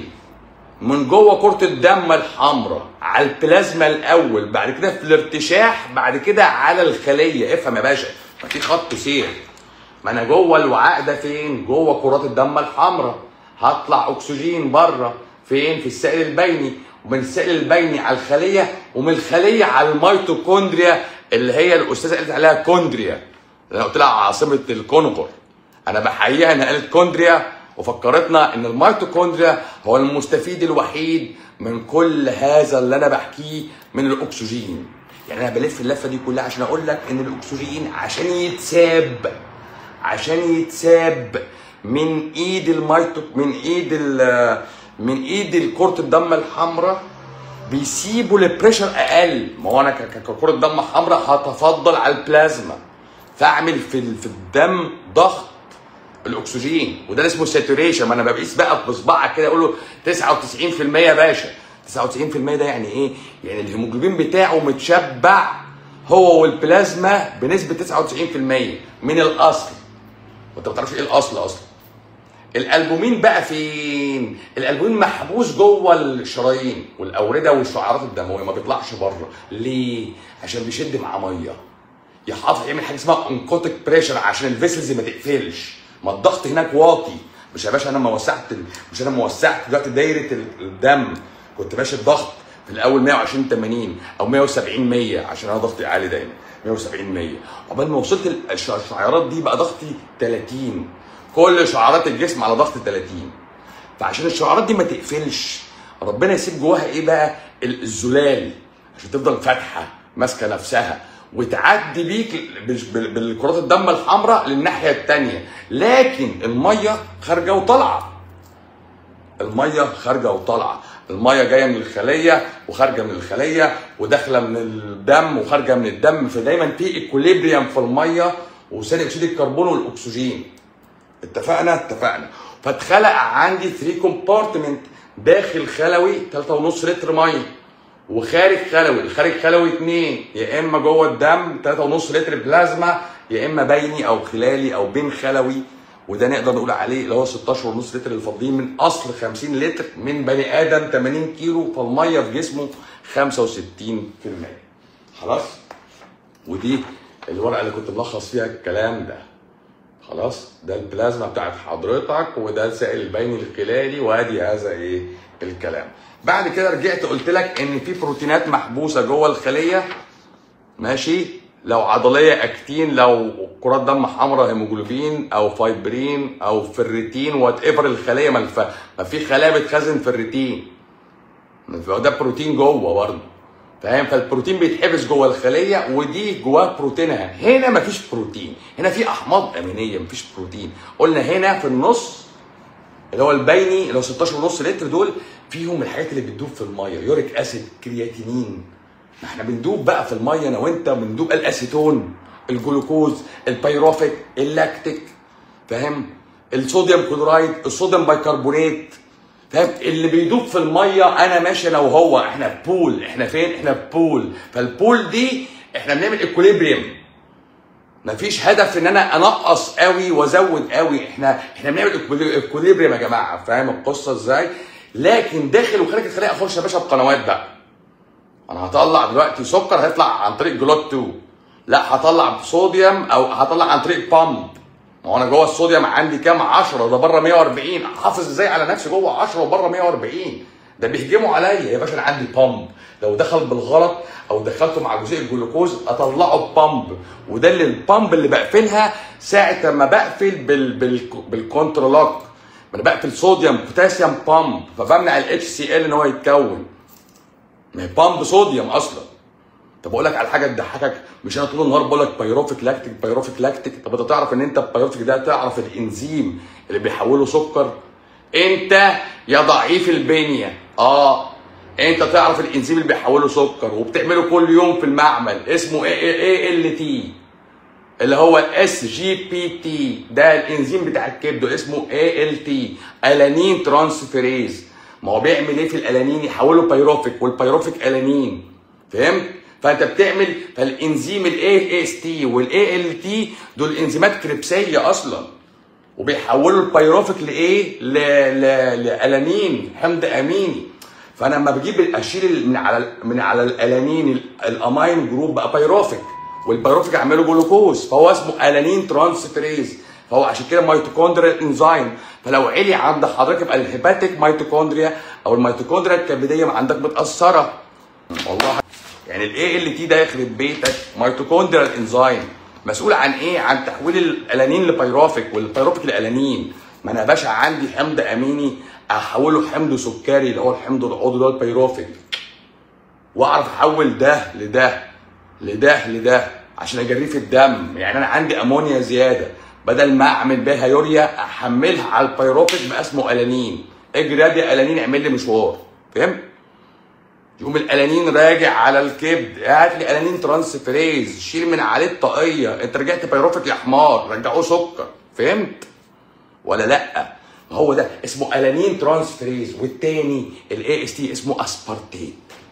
من جوه كرة الدم الحمراء على البلازما الأول بعد كده في الارتشاح بعد كده على الخلية افهم يا باشا ما في خط سير ما أنا جوه الوعاء ده فين؟ جوه كرات الدم الحمراء هطلع أكسجين بره فين؟ في السائل البيني ومن السائل البيني على الخلية ومن الخلية على الميتوكوندريا اللي هي الأستاذة قالت عليها كوندريا أنا قلت لها عاصمة الكونغر انا بحييها انها قالت كوندريا وفكرتنا ان الميتوكوندريا هو المستفيد الوحيد من كل هذا اللي انا بحكيه من الاكسجين يعني انا بلف اللفه دي كلها عشان اقول لك ان الاكسجين عشان يتساب عشان يتساب من ايد الميتو من ايد ال من ايد كرة الدم الحمراء بيسيبوا البريشر اقل ما هو انا ك- ك- ككرة دم حمراء هتفضل على البلازما فاعمل في ال- في الدم ضغط الاكسجين وده اللي اسمه ساتوريشن ما انا بقيس بقى بصبعك كده اقول له 99% يا باشا 99% ده يعني ايه؟ يعني الهيموجلوبين بتاعه متشبع هو والبلازما بنسبه 99% من الاصل وانت ما تعرفش ايه الاصل اصلا الالبومين بقى فين؟ الالبومين محبوس جوه الشرايين والاورده والشعيرات الدمويه ما بيطلعش بره ليه؟ عشان بيشد مع ميه يحافظ يعمل حاجه اسمها انكوتك بريشر عشان الفيسلز ما تقفلش ما الضغط هناك واطي مش يا باشا انا ما وسعت ال- مش انا ما وسعت دلوقتي دايره ال- الدم كنت ماشي الضغط في الاول 120 80 او 170 100 عشان انا ضغطي عالي دايما 170 100 عقبال ما وصلت ال- الش- الشعيرات دي بقى ضغطي 30 كل شعيرات الجسم على ضغط 30 فعشان الشعيرات دي ما تقفلش ربنا يسيب جواها ايه بقى ال- الزلال عشان تفضل فاتحه ماسكه نفسها وتعدي بيك بال- بال- بالكرات الدم الحمراء للناحيه الثانيه لكن الميه خارجه وطالعه الميه خارجه وطالعه الميه جايه من الخليه وخارجه من الخليه وداخله من الدم وخارجه من الدم فدايما في ايكوليبريم في الميه وثاني اكسيد الكربون والاكسجين اتفقنا اتفقنا فاتخلق عندي 3 كومبارتمنت داخل خلوي 3.5 لتر ميه وخارج خلوي الخارج خلوي 2 يا اما جوه الدم 3.5 لتر بلازما يا اما بيني او خلالي او بين خلوي وده نقدر نقول عليه اللي هو 16 ونص لتر اللي فاضلين من اصل 50 لتر من بني ادم 80 كيلو فالميه في جسمه 65% خلاص ودي الورقه اللي كنت ملخص فيها الكلام ده خلاص ده البلازما بتاعت حضرتك وده السائل البيني الخلالي وادي هذا ايه الكلام بعد كده رجعت قلت لك ان في بروتينات محبوسه جوه الخليه ماشي لو عضليه اكتين لو كرات دم حمراء هيموجلوبين او فايبرين او فريتين وات ايفر الخليه ما الف... ما في خلايا بتخزن فريتين ده بروتين جوه برضه فاهم فالبروتين بيتحبس جوه الخليه ودي جواه بروتينها هنا مفيش بروتين هنا في احماض امينيه مفيش بروتين قلنا هنا في النص اللي هو البيني اللي هو 16 ونص لتر دول فيهم الحاجات اللي بتدوب في الميه يوريك اسيد كرياتينين ما احنا بندوب بقى في الميه انا وانت بندوب الاسيتون الجلوكوز البيروفيك اللاكتيك فاهم الصوديوم كلورايد الصوديوم بايكربونات فاهم اللي بيدوب في الميه انا ماشي انا وهو احنا بول احنا فين احنا بول فالبول دي احنا بنعمل اكوليبريم مفيش هدف ان انا انقص قوي وازود قوي احنا احنا بنعمل اكوليبريم يا جماعه فاهم القصه ازاي لكن داخل وخارج الخليه اخش يا باشا بقنوات بقى انا هطلع دلوقتي سكر هيطلع عن طريق جلوت 2 لا هطلع صوديوم او هطلع عن طريق بامب ما هو انا جوه الصوديوم عندي كام 10 ده بره 140 حافظ ازاي على نفسي جوه 10 وبره 140 ده بيهجموا عليا يا باشا انا عندي بامب لو دخل بالغلط او دخلته مع جزيء الجلوكوز اطلعه بامب وده اللي البامب اللي بقفلها ساعه ما بقفل بال بال بالكونترلوك انا بقفل صوديوم بوتاسيوم بامب فبمنع الاتش سي ال ان هو يتكون ما هي بامب صوديوم اصلا طب اقول لك على حاجه تضحكك مش انا طول النهار بقول لك بايروفيك لاكتيك بايروفيك لاكتيك طب انت تعرف ان انت البايروفيك ده تعرف الانزيم اللي بيحوله سكر انت يا ضعيف البنيه اه انت تعرف الانزيم اللي بيحوله سكر وبتعمله كل يوم في المعمل اسمه اي ال تي اللي هو الاس جي بي تي ده الانزيم بتاع الكبد اسمه اي ال تي الانين ترانسفيريز ما هو بيعمل ايه في الالانين يحوله بايروفيك والبايروفيك الانين فهمت فانت بتعمل فالانزيم الاي اس تي والاي ال تي دول انزيمات كريبسيه اصلا وبيحولوا البايروفيك لايه؟ ل... ل... لالانين حمض اميني فانا لما بجيب اشيل من على من على الالانين الامين جروب بقى بايروفيك والبايروفيك اعمله جلوكوز فهو اسمه الانين ترانسفيريز فهو عشان كده ميتوكوندريال انزيم فلو علي عند حضرتك يبقى الهيباتيك ميتوكوندريا او الميتوكوندريا الكبديه عندك متاثره والله يعني الاي ال تي ده يخرب بيتك ميتوكوندريال انزيم مسؤول عن ايه؟ عن تحويل الالانين لبيروفيك والبيروفيك لالانين ما انا يا باشا عندي حمض اميني احوله حمض سكري اللي هو الحمض العضوي اللي هو البيروفيك واعرف احول ده لده لده لده عشان اجريه في الدم يعني انا عندي امونيا زياده بدل ما اعمل بيها يوريا احملها على البيروفيك بقى اسمه الانين اجري ادي الانين اعمل لي مشوار فهمت؟ يقوم الالانين راجع على الكبد هات لي الانين ترانسفيريز شيل من عليه الطاقيه انت رجعت بيروفيك يا حمار رجعوه سكر فهمت ولا لا هو ده اسمه الانين ترانسفيريز والتاني الاي اس تي اسمه اسبارتيت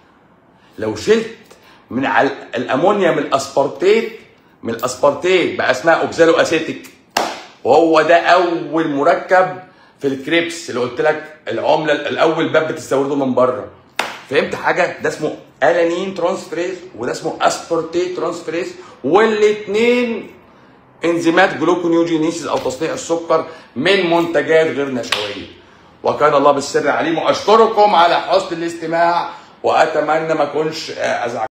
لو شلت من على الامونيا من الاسبارتيت من الاسبارتيت بقى اسمها اوكزالو اسيتيك وهو ده اول مركب في الكريبس اللي قلت لك العمله الاول باب بتستورده من بره فهمت حاجه ده اسمه الانين ترانسفيريز وده اسمه اسبارتيت ترانسفيريز والاثنين انزيمات جلوكونيوجينيسيس او تصنيع السكر من منتجات غير نشويه وكان الله بالسر عليم واشكركم على حسن الاستماع واتمنى ما اكونش ازعج